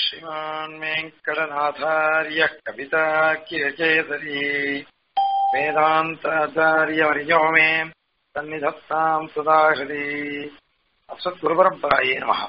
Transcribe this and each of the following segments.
श्रीमान् वेङ्कटनाथार्यः कविताकिरचेतरी वेदान्ताचार्यवर्यो मे सन्निधत्ताम् सुदाहृति அஸ்வத்குருபரம்பராயே நமக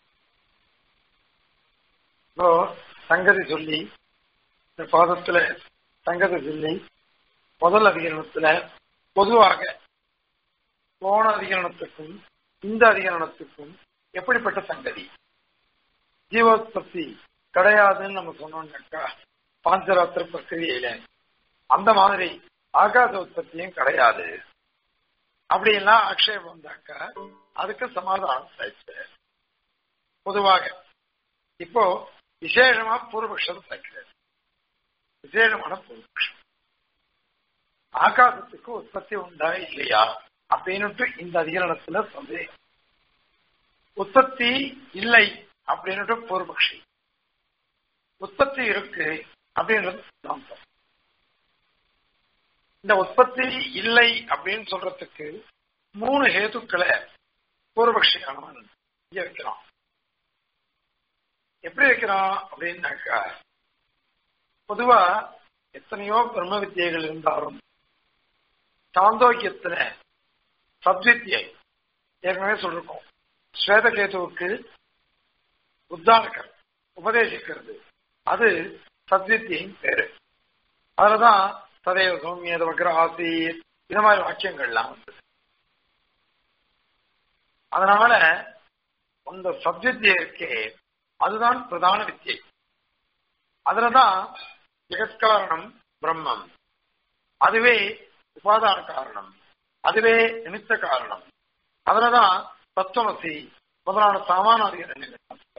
இப்போ சங்கதி சொல்லி இந்த பாதத்துல சங்கதி சொல்லி முதல் அதிகரணத்துல பொதுவாக போன அதிகரணத்துக்கும் இந்த அதிகரணத்துக்கும் எப்படிப்பட்ட சங்கதி ஜீவோத்பத்தி கிடையாதுன்னு நம்ம சொன்னோம்னாக்கா பாஞ்சராத்திர பிரக்கிரியில அந்த மாதிரி ஆகாச உற்பத்தியும் கிடையாது அப்படியெல்லாம் ஆக்ஷேபம் வந்தாக்கா அதுக்கு சமாதானம் சாய்ச்சு பொதுவாக இப்போ விசேஷமா பூர்வபக்ஷம் சாய்க்கிறது விசேஷமான பூர்வபக்ஷம் ஆகாசத்துக்கு உற்பத்தி உண்டா இல்லையா அப்படின்னுட்டு இந்த அதிகரணத்துல சந்தேகம் உற்பத்தி இல்லை அப்படின்னுட்டு பூர்வபக்ஷி உற்பத்தி இருக்கு அப்படின்றது சித்தாந்தம் இந்த உற்பத்தி இல்லை அப்படின்னு சொல்றதுக்கு மூணு ஹேதுக்களை பூர்வபக்ஷியானவன் இங்க வைக்கிறான் எப்படி வைக்கிறான் அப்படின்னாக்கா பொதுவா எத்தனையோ பிரம்ம வித்தியைகள் இருந்தாலும் சாந்தோக்கியத்துல சத்வித்தியை ஏற்கனவே சொல்லிருக்கோம் ஸ்வேதகேதுவுக்கு உத்தாரகர் உபதேசிக்கிறது அது சத்வித்தியின் பேரு அதுலதான் ததைவ சௌமியத வக்ர ஆசீர் இந்த மாதிரி வாக்கியங்கள்லாம் வந்தது அதனால அந்த சப்ஜெக்டிய இருக்கே அதுதான் பிரதான வித்தியை அதுலதான் ஜெகத்காரணம் பிரம்மம் அதுவே உபாதான காரணம் அதுவே நிமித்த காரணம் அதுலதான் தத்துவமசி முதலான சாமானிய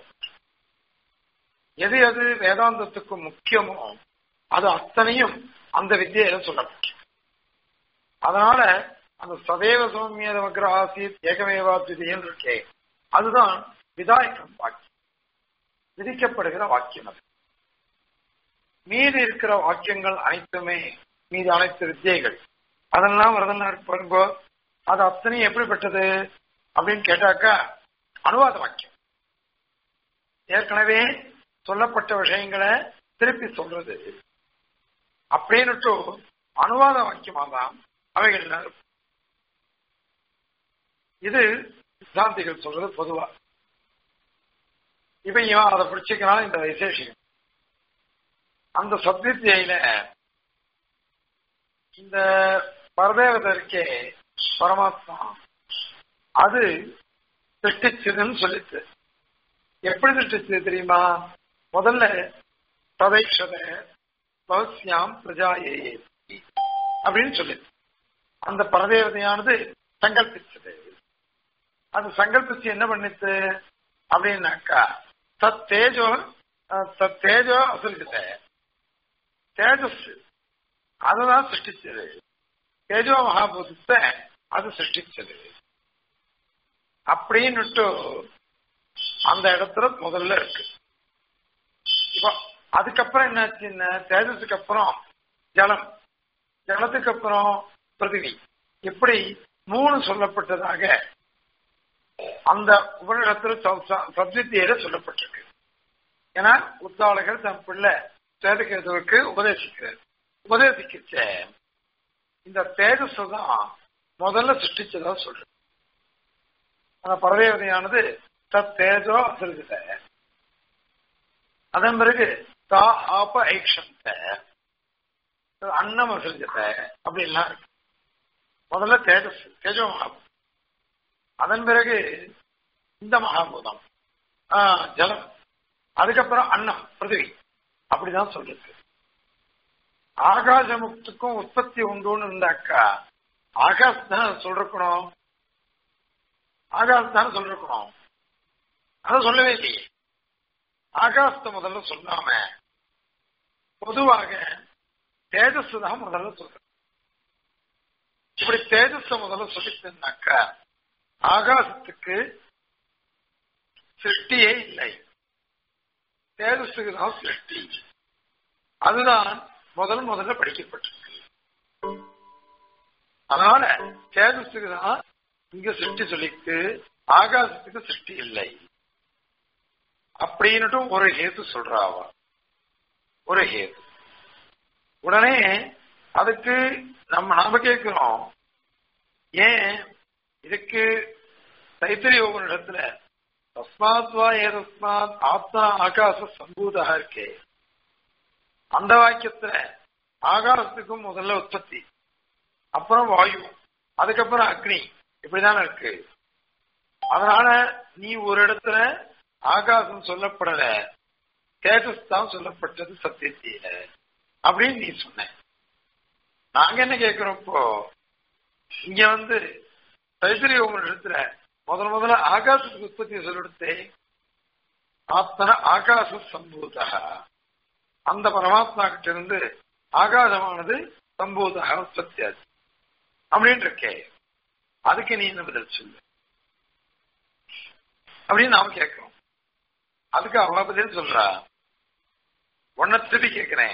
எது எது வேதாந்தத்துக்கு முக்கியமோ அது அத்தனையும் அந்த வித்தியில சொல்லப்பட்டு அதனால அந்த சதேவ சௌமியத வக்ர ஆசித் ஏகமேவாத்விதியன் இருக்கே அதுதான் விதாயக்கம் வாக்கியம் விதிக்கப்படுகிற வாக்கியம் அது மீதி இருக்கிற வாக்கியங்கள் அனைத்துமே மீதி அனைத்து வித்தியைகள் அதெல்லாம் வரதன் பாருங்கோ அது அத்தனையும் எப்படிப்பட்டது அப்படின்னு கேட்டாக்கா அனுவாத வாக்கியம் ஏற்கனவே சொல்லப்பட்ட விஷயங்களை திருப்பி சொல்றது அப்படின்னுட்டு அனுவாத வாக்கியமாக தான் அவைகள் இருக்கும் இது சித்தாந்திகள் சொல்றது பொதுவா இப்ப இவன் அதை பிடிச்சிக்கிறான் இந்த விசேஷம் அந்த சத்வித்தியில இந்த பரதேவதை இருக்கே பரமாத்மா அது சிருஷ்டிச்சதுன்னு சொல்லிச்சு எப்படி சிருஷ்டிச்சது தெரியுமா முதல்ல ததைக்ஷத பவசியாம் பிரஜாயே அப்படின்னு சொல்லி அந்த பரதேவதையானது சங்கல்பிச்சது அது சங்கல்பிச்சு என்ன பண்ணிச்சு அப்படின்னாக்கா தத் தேஜோ தத் தேஜோ அசல்கிட்ட தேஜஸ் அதுதான் சிருஷ்டிச்சது தேஜோ மகாபூதத்தை அது சிருஷ்டிச்சது அப்படின்னுட்டு அந்த இடத்துல முதல்ல இருக்கு இப்போ அதுக்கப்புறம் என்னாச்சுன்னா தேஜஸுக்கு அப்புறம் ஜலம் ஜலத்துக்கு அப்புறம் பிருத்திவி இப்படி மூணு சொல்லப்பட்டதாக அந்த உபநிடத்துல சப்ஜித்தியில சொல்லப்பட்டிருக்கு ஏன்னா உத்தாளர்கள் தன் பிள்ளை சேதகேதுவுக்கு உபதேசிக்கிறார் உபதேசிக்கிச்ச இந்த தேஜஸ் தான் முதல்ல சிருஷ்டிச்சதா சொல்ற அந்த பரதேவதையானது தத் தேஜோ அசிருகிட்ட அதன் பிறகு தா ஆப ஐக்ஷந்த அன்னம் அசிருகிட்ட அப்படின்லாம் இருக்கு முதல்ல தேஜஸ் தேஜோ மகாபூதம் அதன் பிறகு இந்த மகாபூதம் ஜலம் அதுக்கப்புறம் அன்னம் பிருத்திவி அப்படிதான் சொல்லிருக்கு ஆகாசமுக்துக்கும் உற்பத்தி உண்டுன்னு இருந்தாக்கா ஆகாஷ் தான் சொல்றக்கணும் ஆகாஷ் தானே சொல்றக்கணும் அதை சொல்லவே இல்லையே ஆகாசத்தை முதல்ல சொல்லாம பொதுவாக தேஜஸ் தான் முதல்ல சொல்ற இப்படி தேஜஸ முதல்ல சொல்லிட்டுனாக்கா ஆகாசத்துக்கு சிருஷ்டியே இல்லை தேஜஸுக்கு தான் சிருஷ்டி அதுதான் முதல் முதல்ல படிக்கப்பட்டிருக்கு அதனால தேஜஸுக்கு தான் இங்க சிருஷ்டி சொல்லிட்டு ஆகாசத்துக்கு சிருஷ்டி இல்லை அப்படின்னுட்டு ஒரு ஹேத்து சொல்றா அவ ஒரு ஹேத்து உடனே அதுக்கு நம்ம நாம கேட்கிறோம் ஏன் இதுக்கு தைத்திரிய இடத்துல தஸ்மாத் வா ஏதஸ்மாத் ஆத்மா ஆகாச சம்பூதா இருக்கே அந்த வாக்கியத்துல ஆகாசத்துக்கும் முதல்ல உற்பத்தி அப்புறம் வாயு அதுக்கப்புறம் அக்னி இப்படிதானே இருக்கு அதனால நீ ஒரு இடத்துல ஆகாசம் சொல்லப்படல தேஜஸ் தான் சொல்லப்பட்டது சத்தியத்தில அப்படின்னு நீ சொன்ன நாங்க என்ன கேட்கிறோம் இப்போ இங்க வந்து தைத்திரிய இடத்துல முதல் முதல்ல ஆகாசத்துக்கு உற்பத்தியை சொல்லிடுத்தே ஆத்மன ஆகாச சம்பூதா அந்த பரமாத்மா கிட்ட இருந்து ஆகாசமானது சம்பூதா உற்பத்தி ஆச்சு அப்படின்னு இருக்கே அதுக்கு நீ என்ன பதில் சொல்லு அப்படின்னு நாம கேட்கிறோம் அதுக்கு அவ பதில் சொல்றா உன்னை திருப்பி கேட்கிறேன்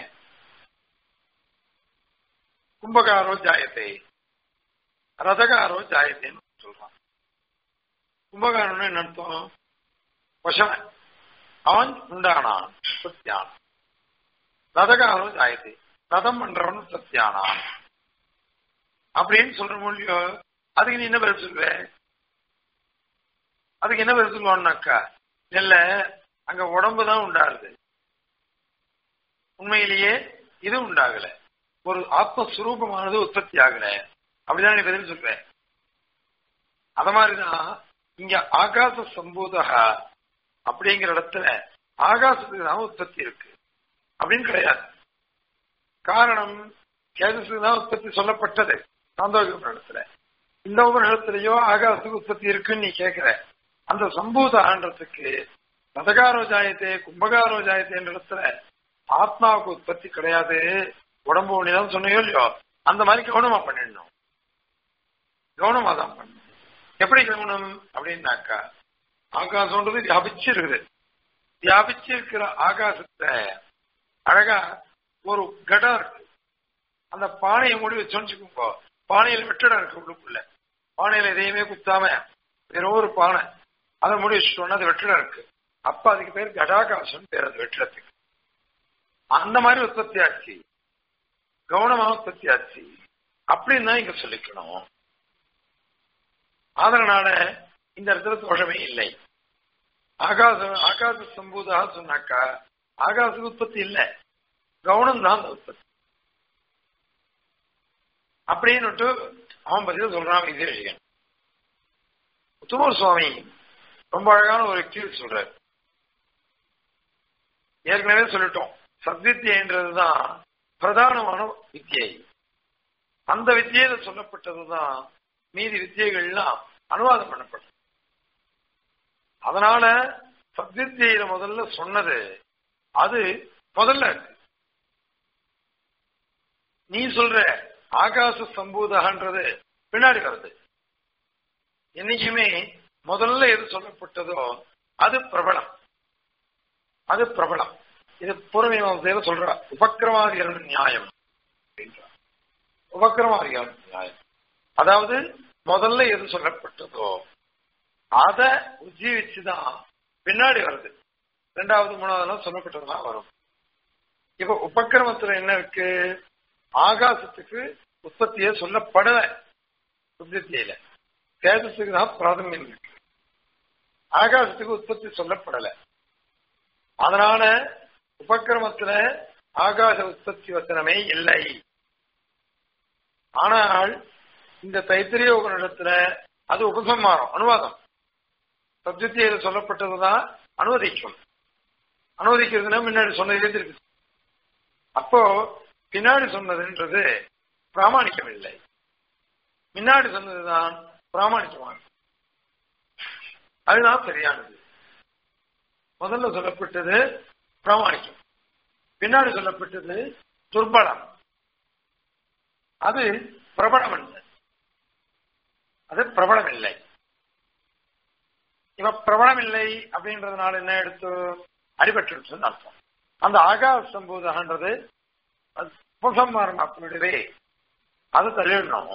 கும்பகாரோ ஜாயத்தை ரதகாரோ ஜாயத்தைன்னு சொல்றான் கும்பகாரன் என்ன அர்த்தம் வசவன் அவன் உண்டானான் சத்தியான் ரதகாரோ ஜாயத்தை ரதம் பண்றவன் சத்தியானான் அப்படின்னு சொல்ற மொழியோ அதுக்கு நீ என்ன பதில் சொல்லுவ அதுக்கு என்ன பதில் சொல்லுவான்னாக்கா இல்ல அங்க உடம்பு தான் உண்டாருது உண்மையிலேயே இது உண்டாகல ஒரு ஆத்மஸ்வரூபமானது உற்பத்தி ஆகல அப்படிதான் நீ பதில் சொல்ற அத மாதிரிதான் இங்க ஆகாச சம்பூதகா அப்படிங்கிற இடத்துல ஆகாசத்துக்கு தான் உற்பத்தி இருக்கு அப்படின்னு கிடையாது காரணம் கேதஸுக்கு தான் உற்பத்தி சொல்லப்பட்டது சாந்தோக உபநிடத்துல இந்த உபநிடத்திலேயோ ஆகாசத்துக்கு உற்பத்தி இருக்குன்னு நீ கேட்கிற அந்த சம்பூதான்றதுக்கு ரதகாரோ ஜாயத்தே கும்பகாரோ ஜாயத்தேன்ற இடத்துல ஆத்மாவுக்கு உற்பத்தி கிடையாது உடம்பு ஒண்ணுதான் சொன்னையோ இல்லையோ அந்த மாதிரி கவனமா பண்ணிடணும் கவனமா தான் பண்ணணும் எப்படி கவனம் அப்படின்னாக்கா ஆகாசம்ன்றது வியாபிச்சு இருக்குது வியாபிச்சு இருக்கிற ஆகாசத்தை அழகா ஒரு கடம் இருக்கு அந்த பானையை மூடி வச்சோன்னு வச்சுக்கோங்க பானையில வெற்றிடம் இருக்கு உள்ளுக்குள்ள பானையில எதையுமே குத்தாம வெறும் ஒரு பானை அதை மூடி வச்சுட்டோம்னா அது வெற்றிடம் இருக்கு அப்ப அதுக்கு பேர் கடாகாசம் பேர் அது வெற்றிடத்துக்கு அந்த மாதிரி உற்பத்தி ஆச்சு கவனமா உற்பத்தி ஆச்சு அப்படின்னு தான் இங்க சொல்லிக்கணும் அதனால இந்த இடத்துல தோஷமே இல்லை ஆகாச ஆகாச சம்பூதா சொன்னாக்கா ஆகாச உற்பத்தி இல்லை கவனம் தான் அந்த உற்பத்தி அப்படின்னு அவன் பதில் சொல்றான் இதே விஷயம் உத்தமர் சுவாமி ரொம்ப அழகான ஒரு கீழ் சொல்றாரு ஏற்கனவே சொல்லிட்டோம் சத்வித்தியன்றதுதான் பிரதானமான வித்தியை அந்த வித்தியில சொல்லப்பட்டதுதான் மீதி வித்தியைகள்லாம் அனுவாதம் பண்ணப்பட்டது அதனால சத்வித்தியில முதல்ல சொன்னது அது முதல்ல இருக்கு நீ சொல்ற ஆகாச சம்பூதகன்றது பின்னாடி வருது என்னைக்குமே முதல்ல எது சொல்லப்பட்டதோ அது பிரபலம் அது பிரபலம் இது பூர்வமீமாசையில சொல்ற உபக்கிரமாதிகள் நியாயம் அப்படின்றார் உபக்கிரமாதிகள் நியாயம் அதாவது முதல்ல எது சொல்லப்பட்டதோ அத உஜ்ஜீவிச்சுதான் பின்னாடி வருது ரெண்டாவது மூணாவதுலாம் சொல்லப்பட்டதுதான் வரும் இப்ப உபக்கிரமத்துல என்ன இருக்கு ஆகாசத்துக்கு உற்பத்தியே சொல்லப்படல உற்பத்தியில தேஜஸுக்கு தான் பிராதமியம் இருக்கு ஆகாசத்துக்கு உற்பத்தி சொல்லப்படல அதனால உபக்கிரமத்துல ஆகாச உற்பத்தி வசனமே இல்லை ஆனால் இந்த தைத்திரிய உபநிடத்துல அது உபசம்மாரம் அனுவாதம் சப்ஜத்தியில சொல்லப்பட்டதுதான் அனுவதிக்கும் அனுவதிக்கிறதுனா முன்னாடி சொன்னதே இருக்கு அப்போ பின்னாடி சொன்னதுன்றது பிராமணிக்கம் இல்லை முன்னாடி சொன்னதுதான் பிராமணிக்கமானது அதுதான் சரியானது முதல்ல சொல்லப்பட்டது பிராமணிக்கம் பின்னாடி சொல்லப்பட்டது துர்பலம் அது பிரபலம் இல்லை அது பிரபலம் இல்லை இவ பிரபலம் இல்லை அப்படின்றதுனால என்ன எடுத்து அடிபட்டுன்னு அர்த்தம் அந்த ஆகாச சம்பூதகன்றது உபசம்மாரம் அப்படின்றதே அது தள்ளிடணும்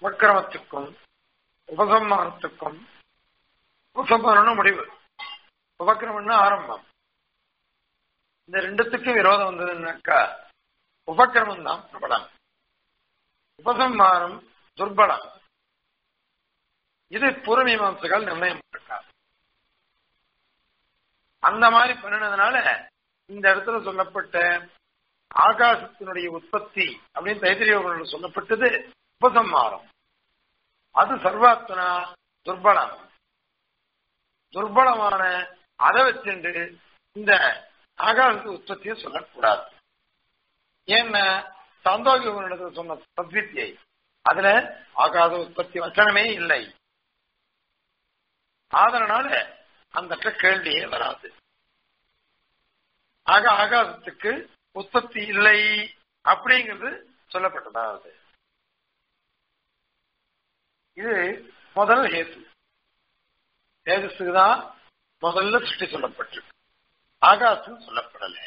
உபக்கிரமத்துக்கும் உபசம்மானத்துக்கும் உபசம்மானம் முடிவு உபக்கிரமம்னா ஆரம்பம் இந்த ரெண்டுத்துக்கும் விரோதம் வந்ததுன்னாக்கா உபக்கிரமம் தான் பிரபலம் உபசம்மாரம் துர்பலம் இது பூர்வமீமாம்சகால் நிர்ணயம் பண்ணிருக்காங்க அந்த மாதிரி பண்ணினதுனால இந்த இடத்துல சொல்லப்பட்ட ஆகாசத்தினுடைய உற்பத்தி அப்படின்னு தைத்திரியோகனோட சொல்லப்பட்டது உபசம்மாரம் அது சர்வாத்மனா துர்பலம் துர்பலமான அதை வச்சுண்டு இந்த ஆகாசத்து உற்பத்தியை சொல்லக்கூடாது ஏன்னா சாந்தோகியத்தில் சொன்ன சத்வித்தியை அதுல ஆகாத உற்பத்தி வச்சனமே இல்லை அதனால அந்த கேள்வியே வராது ஆக ஆகாசத்துக்கு உற்பத்தி இல்லை அப்படிங்கிறது சொல்லப்பட்டதாவது இது முதல் ஹேத்து தேஜஸுக்கு தான் முதல்ல சிருஷ்டி சொல்லப்பட்டிருக்கு ஆகாசம் சொல்லப்படல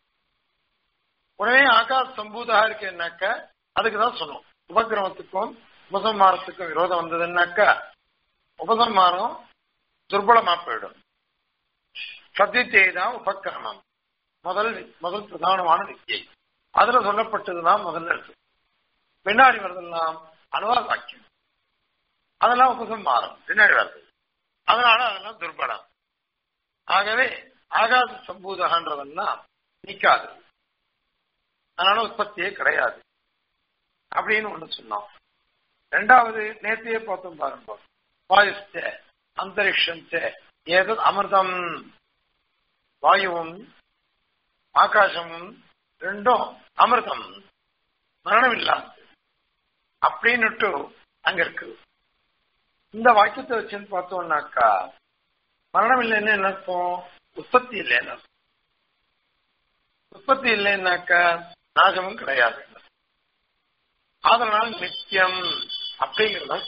உடனே ஆகாச சம்பூதா இருக்குன்னாக்க அதுக்கு தான் சொன்னோம் உபக்கிரமத்துக்கும் உபசம்மாரத்துக்கும் விரோதம் வந்ததுன்னாக்கா உபசம்மாரம் துர்பலமா போயிடும் சத்தியத்தை தான் உபக்கிரமம் முதல் முதல் பிரதானமான வித்தியை அதுல சொல்லப்பட்டதுதான் முதல்ல இருக்கு பின்னாடி வருதெல்லாம் அனுவாத வாக்கியம் அதெல்லாம் உபசம்மாரம் பின்னாடி வருது அதனால அதெல்லாம் துர்பலம் ஆகவே ஆகாச சம்பூதகன்றதெல்லாம் நீக்காது அதனால உற்பத்தியே கிடையாது அப்படின்னு ஒண்ணு சொன்னோம் ரெண்டாவது நேத்தையே பார்த்தோம் பாருங்க வாயுஸ்த அந்தரிக்ஷம் ஏதது அமிர்தம் வாயுவும் ஆகாசமும் ரெண்டும் அமிர்தம் மரணம் இல்லாது அப்படின்னுட்டு அங்க இருக்கு இந்த வாக்கியத்தை வச்சுன்னு பார்த்தோம்னாக்கா மரணம் இல்லைன்னு என்ன அர்த்தம் உற்பத்தி இல்லைன்னு உற்பத்தி இல்லைன்னாக்கா நாசமும் கிடையாது அதனால் நித்தியம் அப்படிங்கிறத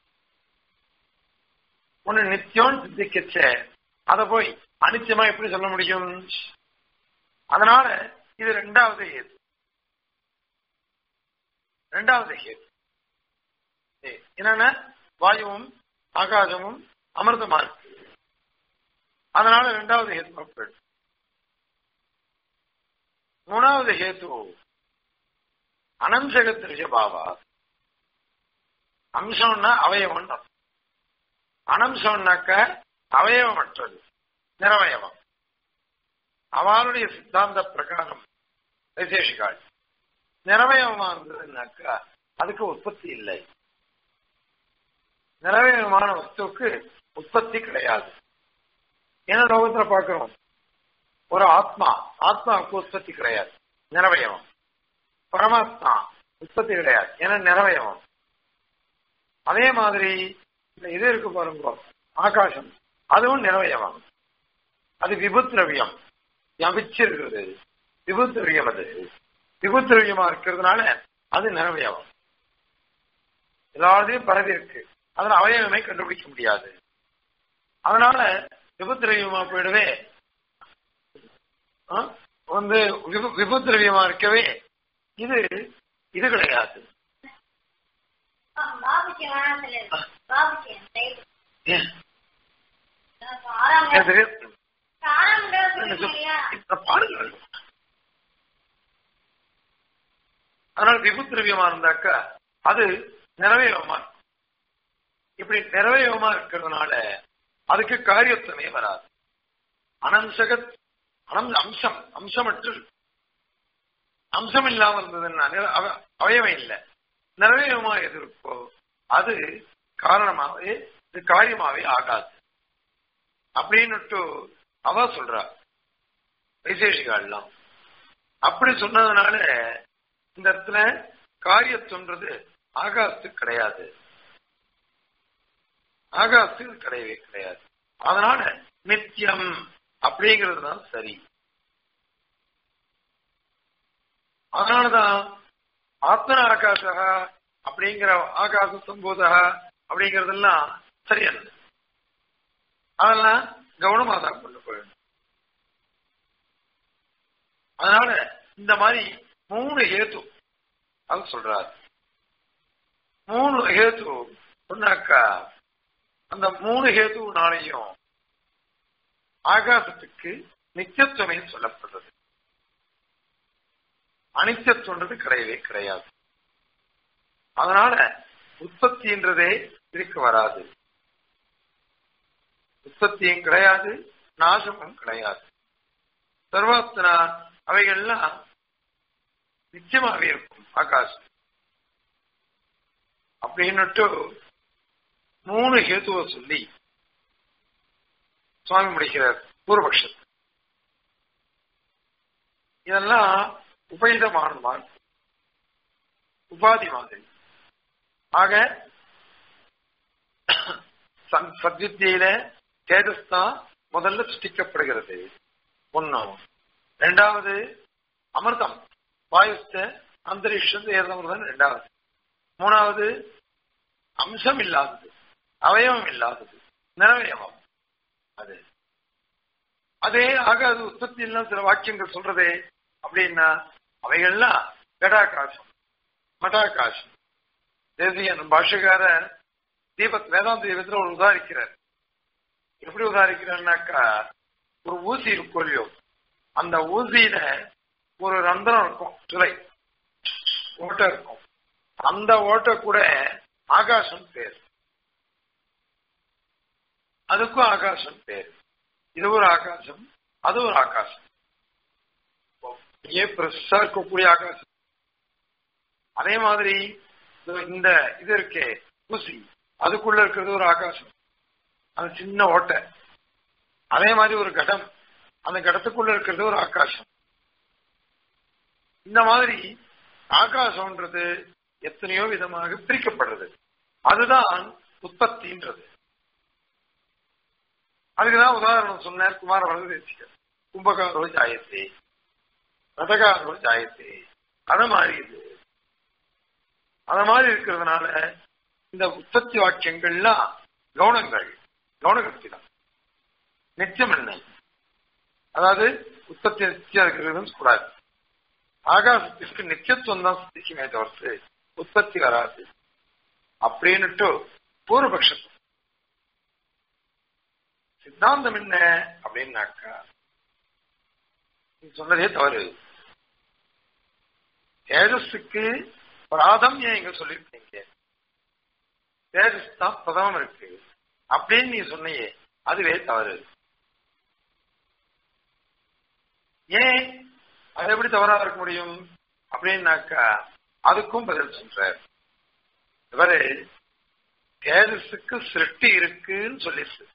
ஒண்ணு நித்தியம் சித்திக்கச்ச அத போய் அனித்தியமா எப்படி சொல்ல முடியும் அதனால இது ரெண்டாவது ஹேது ரெண்டாவது ஹேது என்னன்னா வாயுவும் ஆகாசமும் அமிர்தமா இருக்கு அதனால ரெண்டாவது ஹேது போயிடும் மூணாவது ஹேத்து அனம்சக திருஷபாவா அம்சம்னா அவயவம் அனம்சம்னாக்க அவயவமற்றது நிறவயவம் அவளுடைய சித்தாந்த பிரகாரம் வைசேஷிகாள் நிறவயவமா இருந்ததுன்னாக்கா அதுக்கு உற்பத்தி இல்லை நிறவயமான வஸ்துவுக்கு உற்பத்தி கிடையாது ஏன்னா லோகத்துல பாக்குறோம் ஒரு ஆத்மா ஆத்மாவுக்கு உற்பத்தி கிடையாது நிறவயவம் பரமாத்மா உற்பத்தி கிடையாது ஏன்னா நிறவயவம் அதே மாதிரி இந்த இது இருக்கு பாருங்க ஆகாசம் அதுவும் நிறவயவம் அது விபுத்திரவியம் வியாபிச்சிருக்கிறது விபுத்திரவியம் அது விபுத்திரவியமா இருக்கிறதுனால அது நிறவயவம் எல்லாத்தையும் பரவி இருக்கு அதுல அவயவமே கண்டுபிடிக்க முடியாது அதனால விபுத்திரவியமா போயிடவே வந்து விபுத்திரவியமா இருக்கவே இது இது கிடையாது அதனால விபுத்திரவியமா இருந்தாக்கா அது நிறைவேறமா இப்படி நிறைவேறமா இருக்கிறதுனால அதுக்கு காரியத்துவமே வராது அனம்சக அனம் அம்சம் அம்சமற்று அம்சம் இல்லாம இருந்ததுன்னா அவயவம் இல்லை நிறைவேறமா எது இருக்கோ அது காரணமாவே இது காரியமாவே ஆகாது அப்படின்னுட்டு அவ சொல்றா வைசேஷிகாலாம் அப்படி சொன்னதுனால இந்த இடத்துல காரியத்துன்றது ஆகாசத்துக்கு கிடையாது ஆகாசத்துக்கு கிடையவே கிடையாது அதனால நித்தியம் அப்படிங்கிறது தான் சரி அதனாலதான் ஆத்மன ஆகாச அப்படிங்கிற ஆகாச சம்போதா அப்படிங்கறதெல்லாம் சரியாது அதெல்லாம் கவனமா தான் கொண்டு போயிடணும் அதனால இந்த மாதிரி மூணு ஹேத்து அது சொல்றாரு மூணு ஹேத்து சொன்னாக்கா அந்த மூணு ஹேத்துனாலையும் ஆகாசத்துக்கு நித்தியத்துவமே சொல்லப்படுறது அனித்தியத்துவன்றது கிடையவே கிடையாது அதனால உற்பத்தின்றதே இருக்க வராது உற்பத்தியும் கிடையாது நாசமும் கிடையாது சர்வாத்னா அவைகள்லாம் நிச்சயமாகவே இருக்கும் ஆகாசம் அப்படின்னுட்டு மூணு ஹேத்துவ சொல்லி சுவாமி முடிக்கிறார் பூர்வபக்ஷத்து இதெல்லாம் உபயுதமான மாதிரி உபாதி மாதிரி ஆக சத்வித்தியில தேஜஸ் தான் முதல்ல சிருஷ்டிக்கப்படுகிறது ஒன்னும் ரெண்டாவது அமிர்தம் வாயுஸ்த அந்தரிக்ஷம் ஏதமிர்தம் ரெண்டாவது மூணாவது அம்சம் இல்லாதது அவயவம் இல்லாதது நிறவயவம் அது அதே ஆக அது உற்பத்தியெல்லாம் சில வாக்கியங்கள் சொல்றதே அப்படின்னா அவைகள்லாம் கடாகாசம் மடாகாசம் தேசியன் பாஷகார தீபத் வேதாந்த தீபத்தில் ஒரு உதாரிக்கிறார் எப்படி உதாரிக்கிறார்னாக்கா ஒரு ஊசி இருக்கும் இல்லையோ அந்த ஊசியில ஒரு ரந்திரம் இருக்கும் துளை ஓட்டை இருக்கும் அந்த ஓட்டை கூட ஆகாசம் பேர் அதுக்கும் ஆகாசம் பேர் இது ஒரு ஆகாசம் அது ஒரு ஆகாசம் ஏன் பெருசா இருக்கக்கூடிய ஆகாசம் அதே மாதிரி இந்த இது இருக்கே ஊசி அதுக்குள்ள இருக்கிறது ஒரு ஆகாசம் அது சின்ன ஓட்டை அதே மாதிரி ஒரு கடம் அந்த கடத்துக்குள்ள இருக்கிறது ஒரு ஆகாசம் இந்த மாதிரி ஆகாசம்ன்றது எத்தனையோ விதமாக பிரிக்கப்படுறது அதுதான் உற்பத்தின்றது அதுக்குதான் உதாரணம் சொன்னார் குமார வரதேசிகர் கும்பகாரோ ஜாயத்தே ரதகாரோ ஜாயத்தே அது மாதிரி இது அத மாதிரி இருக்கிறதுனால இந்த உற்பத்தி வாக்கியங்கள்லாம் கவுனங்கள் கவுனகத்தி தான் நிச்சயம் என்ன அதாவது உற்பத்தி நிச்சயம் இருக்கிறதுன்னு கூடாது ஆகாசத்திற்கு நிச்சயத்துவம் தான் சித்திக்குமே தவிர்த்து உற்பத்தி வராது அப்படின்னுட்டு பூர்வபக்ஷம் சித்தாந்தம் என்ன அப்படின்னாக்கா நீ சொன்னதே தவறு தேஜஸுக்கு பிராதம்யம் எங்க சொல்லிருக்கீங்க தேஜஸ் தான் பிரதமம் இருக்கு அப்படின்னு நீ சொன்னையே அதுவே தவறு ஏன் அது எப்படி தவறா இருக்க முடியும் அப்படின்னாக்கா அதுக்கும் பதில் சொல்றார் இவரு தேஜஸுக்கு சிருஷ்டி இருக்குன்னு சொல்லிச்சு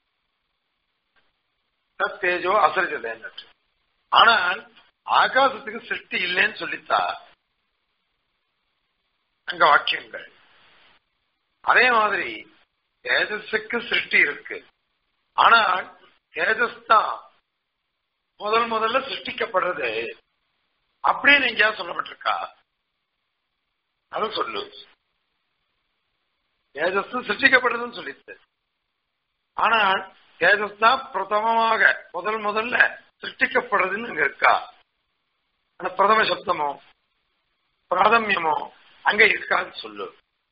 தேஜோ அசரிச்சதேன்னு ஆனால் ஆகாசத்துக்கு சிருஷ்டி இல்லைன்னு சொல்லித்தா அங்க வாக்கியங்கள் அதே மாதிரி தேஜஸுக்கு சிருஷ்டி இருக்கு ஆனால் தேஜஸ் தான் முதல் முதல்ல சிருஷ்டிக்கப்படுறது அப்படின்னு எங்கேயா சொல்லப்பட்டிருக்கா அது சொல்லு தேஜஸ் சிருஷ்டிக்கப்படுறதுன்னு சொல்லிச்சு ஆனால் தேஜஸ் தான் பிரதமமாக முதல் முதல்ல சிருஷ்டிக்கப்படுறதுன்னு அங்க இருக்கா அந்த பிரதம சப்தமோ பிராதமியமோ அங்க இருக்காது சொல்லு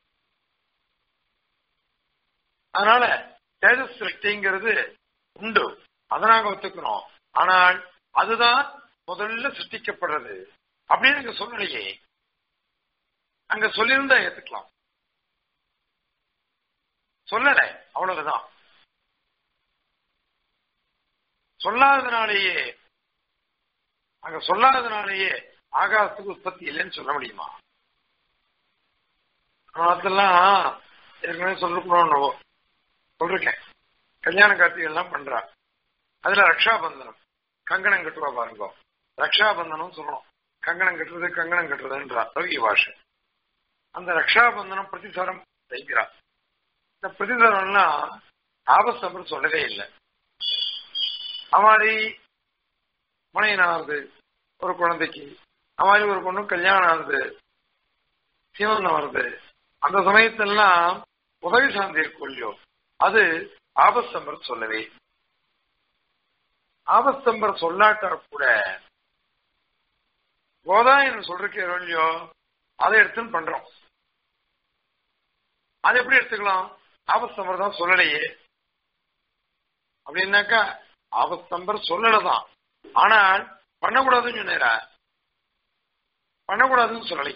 அதனால தேஜஸ் சிருஷ்டிங்கிறது உண்டு அதை நாங்க ஒத்துக்கிறோம் ஆனால் அதுதான் முதல்ல சிருஷ்டிக்கப்படுறது அப்படின்னு அங்க சொல்லலையே அங்க சொல்லியிருந்தா ஏத்துக்கலாம் சொல்லல அவ்வளவுதான் சொல்லாததுனாலேயே அங்க சொல்லாததுனாலேயே ஆகாசத்துக்கு உற்பத்தி இல்லைன்னு சொல்ல முடியுமா அதெல்லாம் ஏற்கனவே சொல்லணும் சொல்லிருக்கேன் கல்யாண கார்த்திகை எல்லாம் பண்றா அதுல ரக்ஷாபந்தனம் கங்கணம் கட்டுவா பாருங்க ரக்ஷாபந்தனம் சொல்லணும் கங்கணம் கட்டுறது கங்கணம் கட்டுறதுன்றா ரவி பாஷை அந்த ரக்ஷாபந்தனம் பிரதிசரம் செய்கிறா இந்த பிரதிசரம்லாம் ஆபஸ்தம்பர் சொல்லவே இல்லை அமாரி மனையனாகுது ஒரு குழந்தைக்கு அமாரி ஒரு பொண்ணு கல்யாணம் ஆகுது சீமந்தம் வருது அந்த சமயத்தெல்லாம் உதவி சாந்தி இருக்கும் இல்லையோ அது ஆபஸ்தம்பர் சொல்லவே ஆபஸ்தம்பர் சொல்லாட்டா கூட கோதாயன் சொல்றீங்க இல்லையோ அதை எடுத்துன்னு பண்றோம் அது எப்படி எடுத்துக்கலாம் ஆபஸ்தம்பர் தான் சொல்லலையே அப்படின்னாக்கா ஆபஸ்தம்பர் சொல்லலதான் ஆனால் பண்ணக்கூடாதுன்னு சொன்னேரா பண்ணக்கூடாதுன்னு சொல்லலை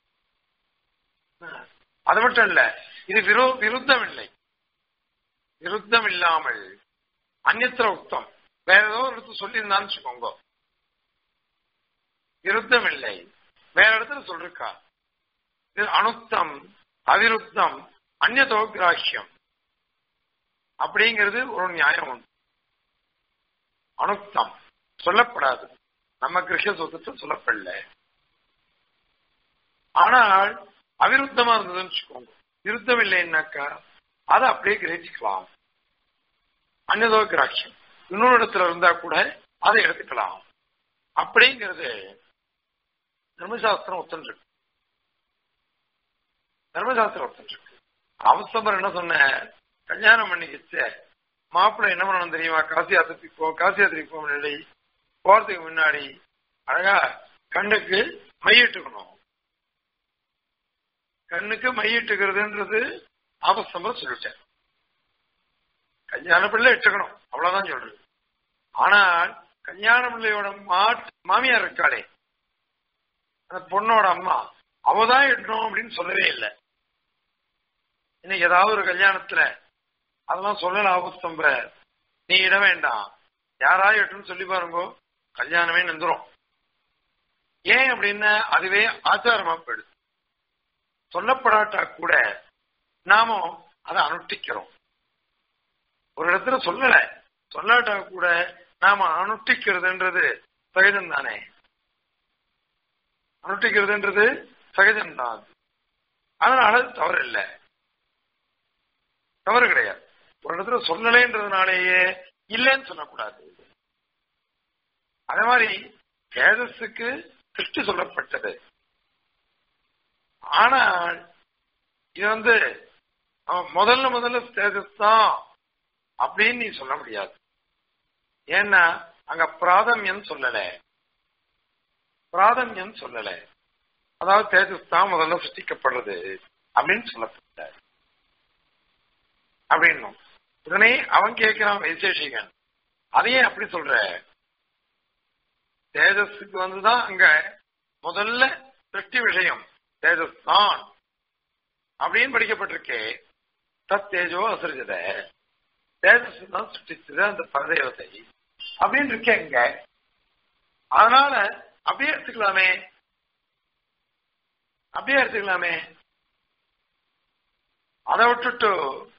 அது மட்டும் இல்ல இது விரோ விருத்தம் இல்லை விருத்தம் இல்லாமல் அந்நியத்திர உக்தம் வேற ஏதோ ஒரு இடத்துல சொல்லியிருந்தான்னு வச்சுக்கோங்க விருத்தம் இல்லை வேற இடத்துல சொல்லிருக்கா இது அனுத்தம் அவிருத்தம் அந்நதோ கிராஹ்யம் அப்படிங்கிறது ஒரு நியாயம் உண்டு அனுத்தம் சொல்லப்படாது நம்ம கிரக சொத்தத்தை சொல்லப்படல ஆனால் அவிருத்தமா இருந்ததுன்னு வச்சுக்கோங்க விருத்தம் இல்லைன்னாக்கா அதை அப்படியே கிரகிச்சுக்கலாம் அந்நதோ கிராட்சியம் இன்னொரு இடத்துல இருந்தா கூட அதை எடுத்துக்கலாம் அப்படிங்கிறது தர்மசாஸ்திரம் ஒத்துருக்கு தர்மசாஸ்திரம் ஒத்துருக்கு அவசம்பர் என்ன சொன்ன கல்யாணம் பண்ணிக்கிச்சு மாப்பிள்ளை என்ன பண்ணணும் தெரியுமா காசி யாத்திரைக்கு போ காசி யாத்திரைக்கு போக முன்னாடி போறதுக்கு முன்னாடி அழகா கண்ணுக்கு மையிட்டுக்கணும் கண்ணுக்கு மையிட்டுக்கிறதுன்றது ஆபஸ்தம்பர் சொல்லிட்டேன் கல்யாண பிள்ளை இட்டுக்கணும் அவ்வளவுதான் சொல்றது ஆனால் கல்யாண பிள்ளையோட மாட் மாமியார் இருக்காளே அந்த பொண்ணோட அம்மா அவதான் இடணும் அப்படின்னு சொல்லவே இல்லை இன்னைக்கு ஏதாவது ஒரு கல்யாணத்துல அதெல்லாம் சொல்லல ஆபஸ்தம்ப நீ இட வேண்டாம் யாரா எட்டுன்னு சொல்லி பாருங்க கல்யாணமே நின்றுரும் ஏன் அப்படின்னா அதுவே ஆச்சாரமா போயிடுது சொல்லப்படாட்டா கூட நாமும் அதை அனுஷ்டிக்கிறோம் ஒரு இடத்துல சொல்லல சொல்லாட்டா கூட நாம அனுஷ்டிக்கிறதுன்றது சகஜம் தானே அனுஷ்டிக்கிறதுன்றது சகஜம்தான் அதனால தவறு இல்லை தவறு கிடையாது ஒரு இடத்துல சொல்லலைன்றதுனாலேயே இல்லைன்னு சொல்லக்கூடாது அதே மாதிரி தேஜஸுக்கு திருஷ்டி சொல்லப்பட்டது ஆனால் இது வந்து முதல்ல முதல்ல தேஜஸ் தான் அப்படின்னு நீ சொல்ல முடியாது ஏன்னா அங்க பிராதமியம் சொல்லல பிராதமியம் சொல்லல அதாவது தேஜஸ் தான் முதல்ல சிருஷ்டிக்கப்படுறது அப்படின்னு சொல்லப்பட்ட அப்படின்னும் உடனே அவன் கேட்கிறான் வைசேஷிகன் அதையே அப்படி சொல்ற தேஜஸுக்கு வந்துதான் அங்க முதல்ல சிருஷ்டி விஷயம் தேஜஸ் தான் அப்படின்னு படிக்கப்பட்டிருக்கே தத் தேஜோ அசிரிஜத தேஜஸ் தான் சிருஷ்டிச்சது அந்த பரதேவத்தை அப்படின்னு இருக்கேங்க அதனால அப்படியே எடுத்துக்கலாமே அப்படியே எடுத்துக்கலாமே அதை விட்டுட்டு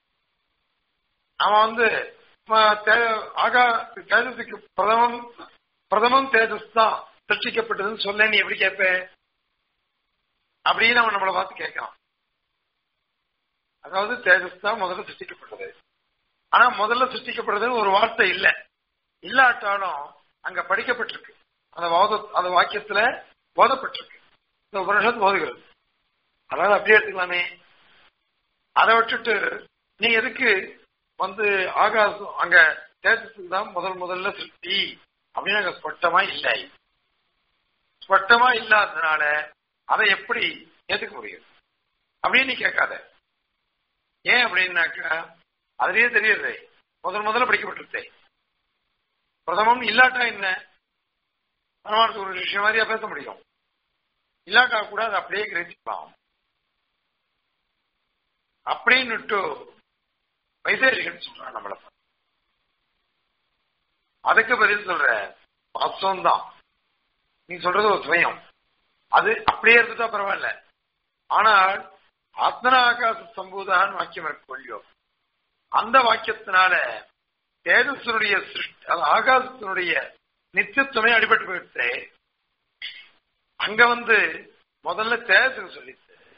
அவன் வந்து ஆகா தேஜஸுக்கு பிரதமம் பிரதமம் தேஜஸ் தான் சிருஷ்டிக்கப்பட்டதுன்னு சொல்ல நீ எப்படி கேட்ப அப்படின்னு அவன் நம்மளை பார்த்து கேட்கிறான் அதாவது தேஜஸ் தான் முதல்ல சிருஷ்டிக்கப்பட்டது ஆனா முதல்ல சிருஷ்டிக்கப்படுறதுன்னு ஒரு வார்த்தை இல்ல இல்லாட்டாலும் அங்க படிக்கப்பட்டிருக்கு அந்த வாத அந்த வாக்கியத்துல போதப்பட்டிருக்கு இந்த உபனிஷத் போதுகிறது அதாவது அப்படியே எடுத்துக்கலாமே அதை விட்டுட்டு நீ எதுக்கு வந்து ஆகாசம் அங்க தேஜஸுக்கு தான் முதல் முதல்ல சிருஷ்டி அப்படின்னு அங்க ஸ்பஷ்டமா இல்லை ஸ்பஷ்டமா இல்லாததுனால அதை எப்படி ஏத்துக்க முடியும் அப்படின்னு நீ கேட்காத ஏன் அப்படின்னாக்கா அதுலயே தெரியுது முதல் முதல்ல படிக்கப்பட்டிருந்தே பிரதமம் இல்லாட்டா என்ன பரமானத்துக்கு ஒரு விஷயம் மாதிரியா பேச முடியும் இல்லாட்டா கூட அதை அப்படியே கிரகிச்சுக்கலாம் அப்படின்னுட்டு வைசேஷிகன் சொல்றான் நம்மள அதுக்கு பதில் சொல்ற வாஸ்தவம் தான் நீ சொல்றது ஒரு சுயம் அது அப்படியே இருந்துட்டா பரவாயில்ல ஆனால் ஆத்மன ஆகாச சம்பூதான் வாக்கியம் இருக்கு இல்லையோ அந்த வாக்கியத்தினால தேஜஸனுடைய சிருஷ்டி அது ஆகாசத்தினுடைய நித்தியத்துவமே அடிபட்டு போயிடுச்சு அங்க வந்து முதல்ல தேஜஸுக்கு சொல்லிச்சு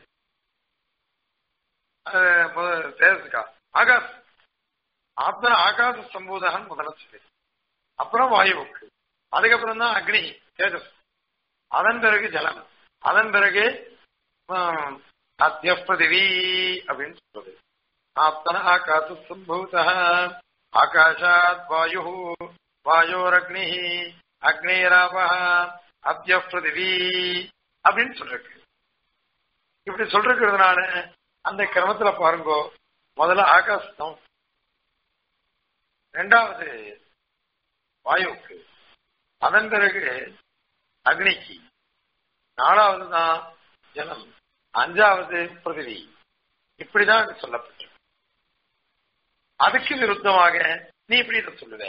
தேஜஸுக்கா ஆகாஷ் ஆத்மன ஆகாச சம்பூதான் முதல்ல சொல்லி அப்புறம் வாயுவுக்கு அதுக்கப்புறம் தான் அக்னி தேஜஸ் அதன் பிறகு ஜலம் அதன் பிறகு அத்தியப்பிருதிவி அப்படின்னு சொல்றது ஆப்தன ஆகாச சம்பூத ஆகாஷாத் வாயு வாயோரக்னி அக்னிராப அத்தியப்பிருதிவி அப்படின்னு சொல்றக்கு இப்படி சொல்றதுனால அந்த கிரமத்துல பாருங்கோ முதல்ல ஆகாசம் ரெண்டாவது வாயுவுக்கு அதன் பிறகு அக்னிக்கு நாலாவது தான் ஜலம் அஞ்சாவது பிருதிவி இப்படிதான் இது சொல்லப்பட்டு அதுக்கு விருத்தமாக நீ இப்படி இதை சொல்லுவே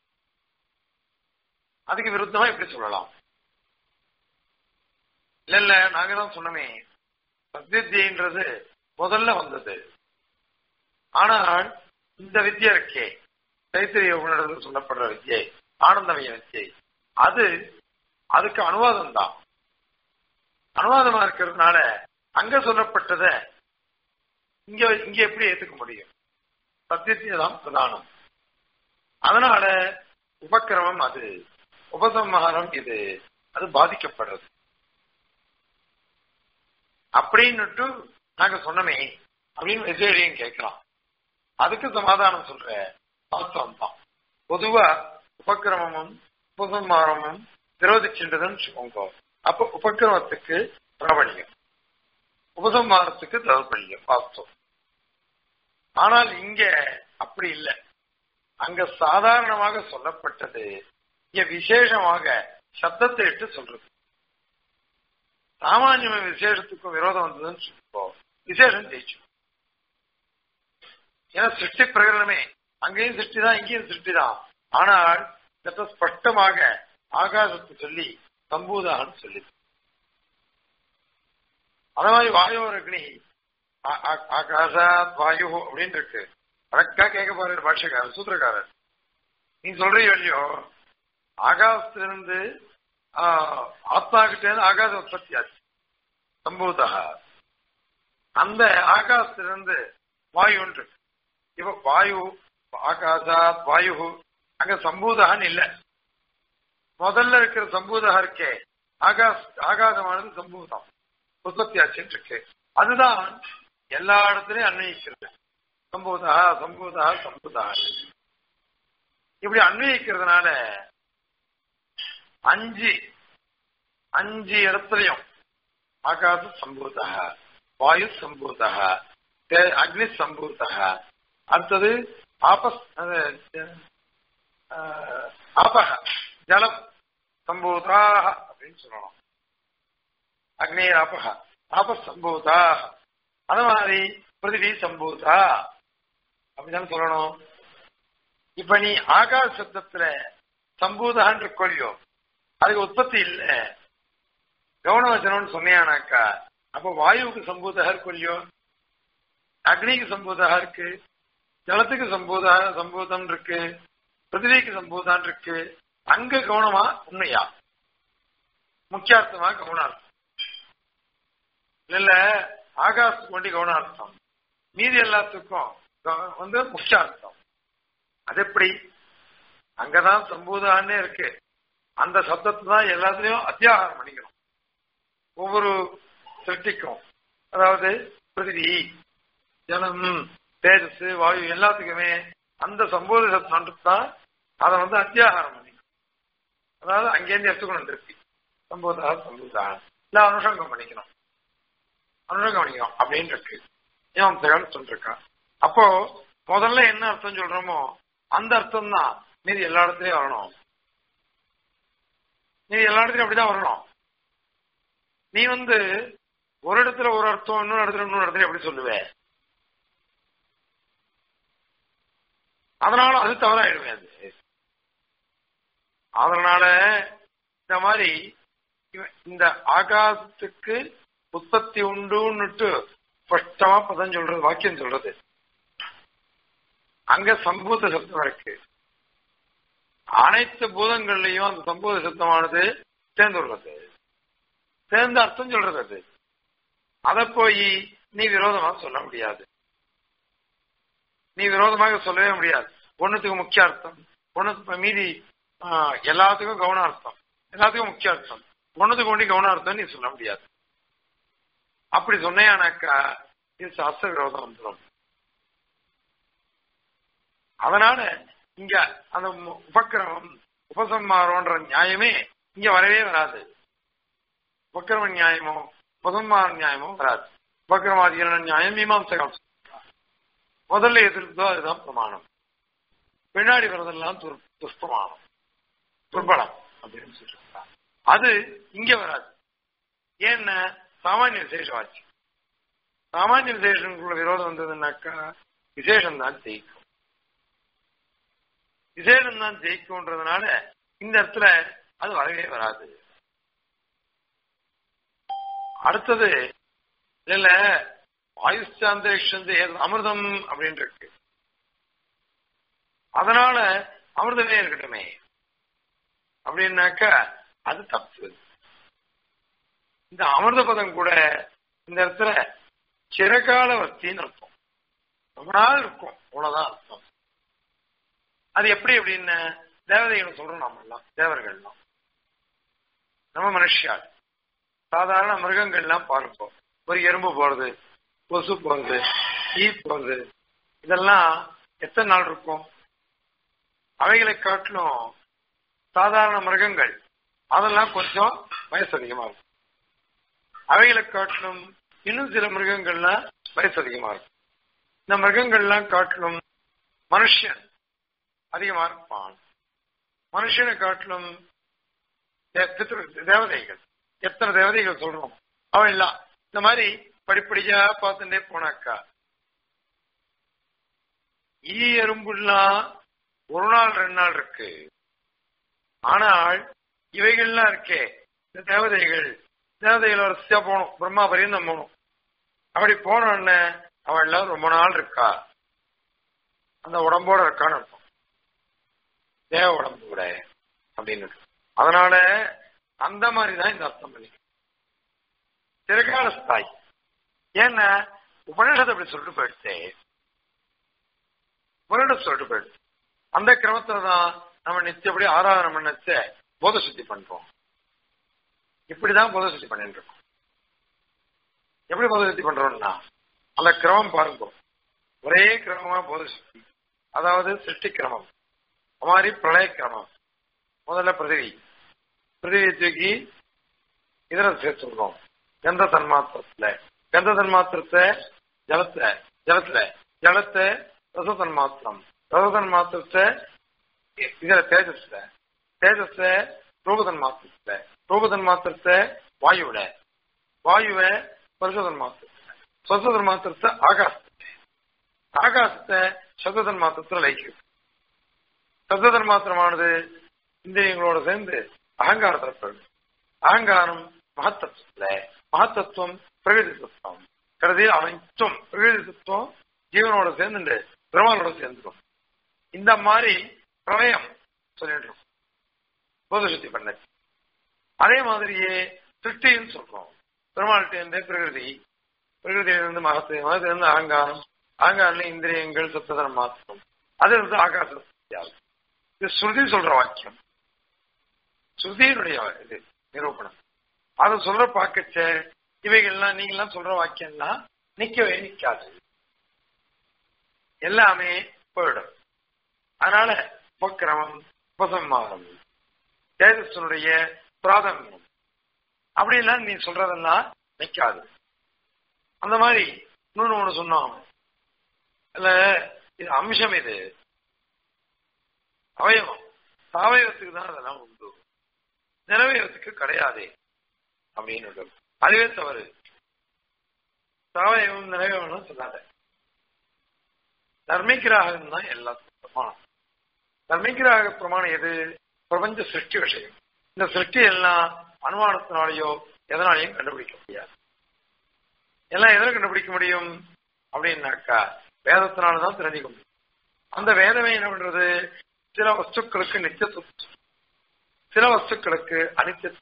அதுக்கு விருத்தமா இப்படி சொல்லலாம் இல்ல இல்ல நாங்க தான் சொன்னோமே சத்வித்யன்றது முதல்ல வந்தது ஆனால் இந்த வித்யா இருக்கே தைத்திரிய உணர்வு சொல்லப்படுற வித்யை ஆனந்தமய வித்யை அது அதுக்கு அனுவாதம் தான் அனுவாதமா இருக்கிறதுனால அங்க சொல்லப்பட்டத இங்க இங்க எப்படி ஏத்துக்க முடியும் சத்தியத்திய தான் பிரதானம் அதனால உபக்கிரமம் அது உபசம்ஹாரம் இது அது பாதிக்கப்படுறது அப்படின்னுட்டு நாங்க சொன்னமே அப்படின்னு விஜயம் கேட்கலாம் அதுக்கு சமாதானம் சொல்ற வாஸ்தவம் தான் பொதுவா உபக்கிரமமும் உபசம்ஹாரமும் விரோதிக்கின்றதுன்னு வச்சுக்கோங்க அப்ப உபக்கிரமத்துக்கு பிரபலியம் உபசம்ஹாரத்துக்கு தௌர்பல்யம் வாஸ்தவம் ஆனால் இங்க அப்படி இல்லை அங்க சாதாரணமாக சொல்லப்பட்டது இங்க விசேஷமாக சப்தத்தை இட்டு சொல்றது சாமானிய விசேஷத்துக்கும் விரோதம் வந்ததுன்னு சொல்லிப்போ விசேஷம் ஜெயிச்சு ஏன்னா சிருஷ்டி பிரகடனமே அங்கேயும் சிருஷ்டி தான் இங்கேயும் சிருஷ்டி தான் ஆனால் இதற்கு ஸ்பஷ்டமாக ஆகாசத்தை சொல்லி சம்பூதான்னு சொல்லி அந்த மாதிரி வாயுவர் அக்னி ஆகாசாத் வாயு அப்படின்னு இருக்கு அழகா கேட்க போற பாஷக்காரர் சூத்திரக்காரர் நீ சொல்றீங்க இல்லையோ ஆகாசத்திலிருந்து ஆத்மா கிட்ட இருந்து ஆகாச உற்பத்தி ஆச்சு சம்பூதா அந்த ஆகாசத்திலிருந்து வாயு ஒன்று இப்ப வாயு ஆகாசாத் வாயு அங்க சம்பூதகான்னு இல்ல முதல்ல இருக்கிற சம்பூதகா இருக்கே ஆகாஷ் ஆகாசமானது சம்பூதம் உற்பத்தி ஆச்சுன்னு இருக்கு அதுதான் எல்லா இடத்துலயும் அன்வயிக்கிறது சம்பூதா சம்பூதா சம்பூதா இப்படி அன்வயிக்கிறதுனால அஞ்சு அஞ்சு இடத்துலயும் ஆகாச சம்பூதா வாயு சம்பூதா அக்னி சம்பூதா அடுத்தது ஆபஸ் ஆபக ஜலம் சம்பூதாக அப்படின்னு சொல்லணும் அக்னி ஆபக ஆபஸ் சம்பூதா அது மாதிரி பிருத்திவி சம்பூதா அப்படிதான் சொல்லணும் இப்ப நீ ஆகாஷ சப்தத்துல சம்பூதான்னு இருக்கோலியோ அதுக்கு உற்பத்தி இல்ல கவனவச்சனம்னு சொன்னியானாக்கா அப்ப வாயுவுக்கு சம்பூதா இருக்கோல்லையோ அக்னிக்கு சம்பூதா இருக்கு ஜலத்துக்கு சம்பூதா சம்பூதம் இருக்கு பிருத்திவிக்கு சம்பூதான் இருக்கு அங்க கவனமா உண்மையா முக்கியார்த்தமா கவனார்த்தம் இல்ல ஆகாசத்துக்கு ஒண்டி கவனார்த்தம் மீதி எல்லாத்துக்கும் வந்து முக்கியார்த்தம் அது எப்படி அங்கதான் சம்பூதான்னே இருக்கு அந்த சப்தத்தை தான் எல்லாத்துலயும் அத்தியாகாரம் பண்ணிக்கணும் ஒவ்வொரு சிருஷ்டிக்கும் அதாவது பிருத்திவி ஜலம் தேஜஸ் வாயு எல்லாத்துக்குமே அந்த சம்போத சப்தம் தான் அதை வந்து அத்தியாகாரம் பண்ணிக்கணும் அதாவது அங்கேருந்து எடுத்துக்கணும் திருப்பி சம்போதா சம்பூதா இல்ல அனுஷங்கம் பண்ணிக்கணும் அனுஷங்கம் பண்ணிக்கணும் அப்படின்னு இருக்கு ஏன் தகவல் சொல்லிருக்கான் அப்போ முதல்ல என்ன அர்த்தம் சொல்றோமோ அந்த அர்த்தம் தான் மீதி எல்லா இடத்துலயும் வரணும் நீ எல்லா இடத்துலயும் அப்படிதான் வரணும் நீ வந்து ஒரு இடத்துல ஒரு அர்த்தம் இன்னொரு இடத்துல இன்னொரு இடத்துல எப்படி சொல்லுவ அதனால அது தவறாயிடுவேன் அது அதனால இந்த மாதிரி இந்த ஆகாசத்துக்கு உற்பத்தி உண்டுன்னுட்டு ஸ்பஷ்டமா பதம் சொல்றது வாக்கியம் சொல்றது அங்க சம்பூத சப்தம் இருக்கு அனைத்து பூதங்கள்லயும் அந்த சம்பூத சப்தமானது சேர்ந்துள்ளது சேர்ந்து அர்த்தம் சொல்றது அது அத போய் நீ விரோதமாக சொல்ல முடியாது நீ விரோதமாக சொல்லவே முடியாது ஒண்ணுத்துக்கு முக்கிய அர்த்தம் ஒண்ணுக்கு மீதி எல்லாத்துக்கும் கவன அர்த்தம் எல்லாத்துக்கும் முக்கிய அர்த்தம் ஒண்ணுத்துக்கு ஒண்டி கவன அர்த்தம் நீ சொல்ல முடியாது அப்படி சொன்னேனாக்கா இது சாஸ்திர விரோதம் வந்துடும் அதனால இங்க அந்த உபக்கிரமம் உபசம்மாரோன்ற நியாயமே இங்க வரவே வராது உபக்கிரம நியாயமோ உபசம்மார நியாயமோ வராது உபக்கிரமாதிகரண நியாயம் மீமாம்சகம் முதல்ல எதிர்த்தோ அதுதான் பிரமாணம் பின்னாடி வரதெல்லாம் துஷ்பிரமாணம் துர்பலம் அப்படின்னு சொல்லிருக்காங்க அது இங்க வராது ஏன்னா சாமானிய விசேஷமாச்சு சாமானிய விசேஷங்களுக்குள்ள விரோதம் வந்ததுன்னாக்கா விசேஷம் தான் ஜெயிக்கும் விசேஷம் தான் ஜெயிக்கும்ன்றதுனால இந்த இடத்துல அது வரவே வராது அடுத்தது இல்ல ஆயுஷ்சாந்தரிஷந்து அமிர்தம் அப்படின்னு இருக்கு அதனால அமிர்தமே இருக்கட்டுமே அப்படின்னாக்கா அது தப்பு இந்த அமிர்த பதம் கூட இந்த இடத்துல சிறகால வர்த்தின்னு அர்த்தம் ரொம்ப நாள் இருக்கும் அவ்வளவுதான் அர்த்தம் அது எப்படி அப்படின்னு தேவதைகள் சொல்றோம் நாம எல்லாம் தேவர்கள்லாம் நம்ம மனுஷியால் சாதாரண மிருகங்கள்லாம் பார்ப்போம் ஒரு எறும்பு போறது கொசு போறது ஈ போறது இதெல்லாம் எத்தனை நாள் இருக்கும் அவைகளை காட்டிலும் சாதாரண மிருகங்கள் அதெல்லாம் கொஞ்சம் வயசு அதிகமா இருக்கும் அவைகளை காட்டிலும் இன்னும் சில மிருகங்கள்லாம் வயசு அதிகமா இருக்கும் இந்த மிருகங்கள்லாம் காட்டிலும் மனுஷன் அதிகமா இருப்பான் மனுஷனை காட்டிலும் தேவதைகள் எத்தனை தேவதைகள் சொல்றோம் அவன் எல்லாம் இந்த மாதிரி படிப்படியா பார்த்துட்டே போனாக்கா ஈ எறும்புலாம் ஒரு நாள் ரெண்டு நாள் இருக்கு ஆனால் இவைகள்லாம் இருக்கே இந்த தேவதைகள் தேவதைகள் வரிசையா போகணும் பிரம்மா பரியந்தம் போகணும் அப்படி போனோடனே அவள் எல்லாம் ரொம்ப நாள் இருக்கா அந்த உடம்போட இருக்கான்னு அர்த்தம் தேவ உடம்பு கூட அப்படின்னு அதனால அந்த மாதிரிதான் இந்த அர்த்தம் பண்ணி திரைக்கால ஸ்தாய் ஏன்னா உபநிஷத்தை அப்படி சொல்லிட்டு போயிடுச்சு உபநிஷம் சொல்லிட்டு போயிடுச்சு அந்த கிரமத்துல தான் நம்ம நித்தியப்படி ஆராதனை பண்ணச்ச போத சுத்தி பண்றோம் இப்படிதான் போத சுத்தி பண்ணிட்டு இருக்கோம் எப்படி போத சுத்தி பண்றோம்னா அந்த கிரமம் பாருங்க ஒரே கிரமமா போத சுத்தி அதாவது சிருஷ்டி கிரமம் மாதிரி பிரளய கிரமம் முதல்ல பிருதிவி பிருதிவியை தூக்கி இதர சேர்த்துக்கிறோம் கந்த தன்மாத்திரத்துல கந்த தன்மாத்திரத்தை ஜலத்துல ஜலத்துல ஜலத்தை ரச தன்மாத்திரம் ரச தன்மாத்திரத்தை இதுல தேஜஸ்ல தேஜஸ ரூபதன் மாத்திரத்துல ரூபதன் மாத்திரத்தை வாயுவில வாயுவை பரிசோதன் மாத்திரத்துல சொசதன் மாத்திரத்தை ஆகாசத்தை ஆகாசத்தை சததன் மாத்திரத்துல லைக்கிறது சப்ததன் மாத்திரமானது இந்திரியங்களோட சேர்ந்து அகங்காரத்தில் பெறும் அகங்காரம் மகத்தத்துவத்துல மகத்தத்துவம் பிரகிருதி தத்துவம் கருதியில் அனைத்தும் பிரகிருதி தத்துவம் ஜீவனோட சேர்ந்து பெருமாளோட சேர்ந்துடும் இந்த மாதிரி பிரளயம் சொல்லிட்டு போத சுத்தி பண்ண அதே மாதிரியே சிருஷ்டின்னு சொல்றோம் பெருமாள்கிட்ட இருந்து பிரகிருதி பிரகிருதியிலிருந்து மகத்து மகத்திலிருந்து அகங்காரம் அகங்காரம் இந்திரியங்கள் சப்ததனம் மாத்திரம் அது இருந்து ஆகாச இது ஸ்ருதி சொல்ற வாக்கியம் ஸ்ருதியினுடைய இது நிரூபணம் அதை சொல்ற பாக்கச்ச இவைகள்லாம் நீங்கெல்லாம் சொல்ற வாக்கியம்லாம் நிக்கவே நிக்காது எல்லாமே போயிடும் அதனால உபக்கிரமம் உபசம்மாரம் தேஜஸ்வனுடைய பிராதமியம் அப்படிலாம் நீ சொல்றதெல்லாம் நிக்காது அந்த மாதிரி இன்னொன்னு ஒண்ணு சொன்னோம் இல்ல இது அம்சம் இது அவயவம் சாவயவத்துக்கு தான் அதெல்லாம் உண்டு நிறவயவத்துக்கு கிடையாது அப்படின்னு அதுவே தவறு சாவயவம் நிறவயவம் சொல்லாத தர்மிகிராகம் தான் எல்லாத்துக்கும் பிரமாணம் தர்மிகிராக பிரமாணம் எது பிரபஞ்ச சிருஷ்டி விஷயம் இந்த சிருஷ்டி எல்லாம் அனுமானத்தினாலேயோ எதனாலையும் கண்டுபிடிக்க முடியாது எல்லாம் எதில் கண்டுபிடிக்க முடியும் அப்படின்னாக்கா வேதத்தினாலதான் தெரிஞ்சுக்க முடியும் அந்த வேதமே என்ன பண்றது சில வஸ்துக்களுக்கு நித்தியத்துவம் சில வஸ்துக்களுக்கு அனித்தியத்துவம்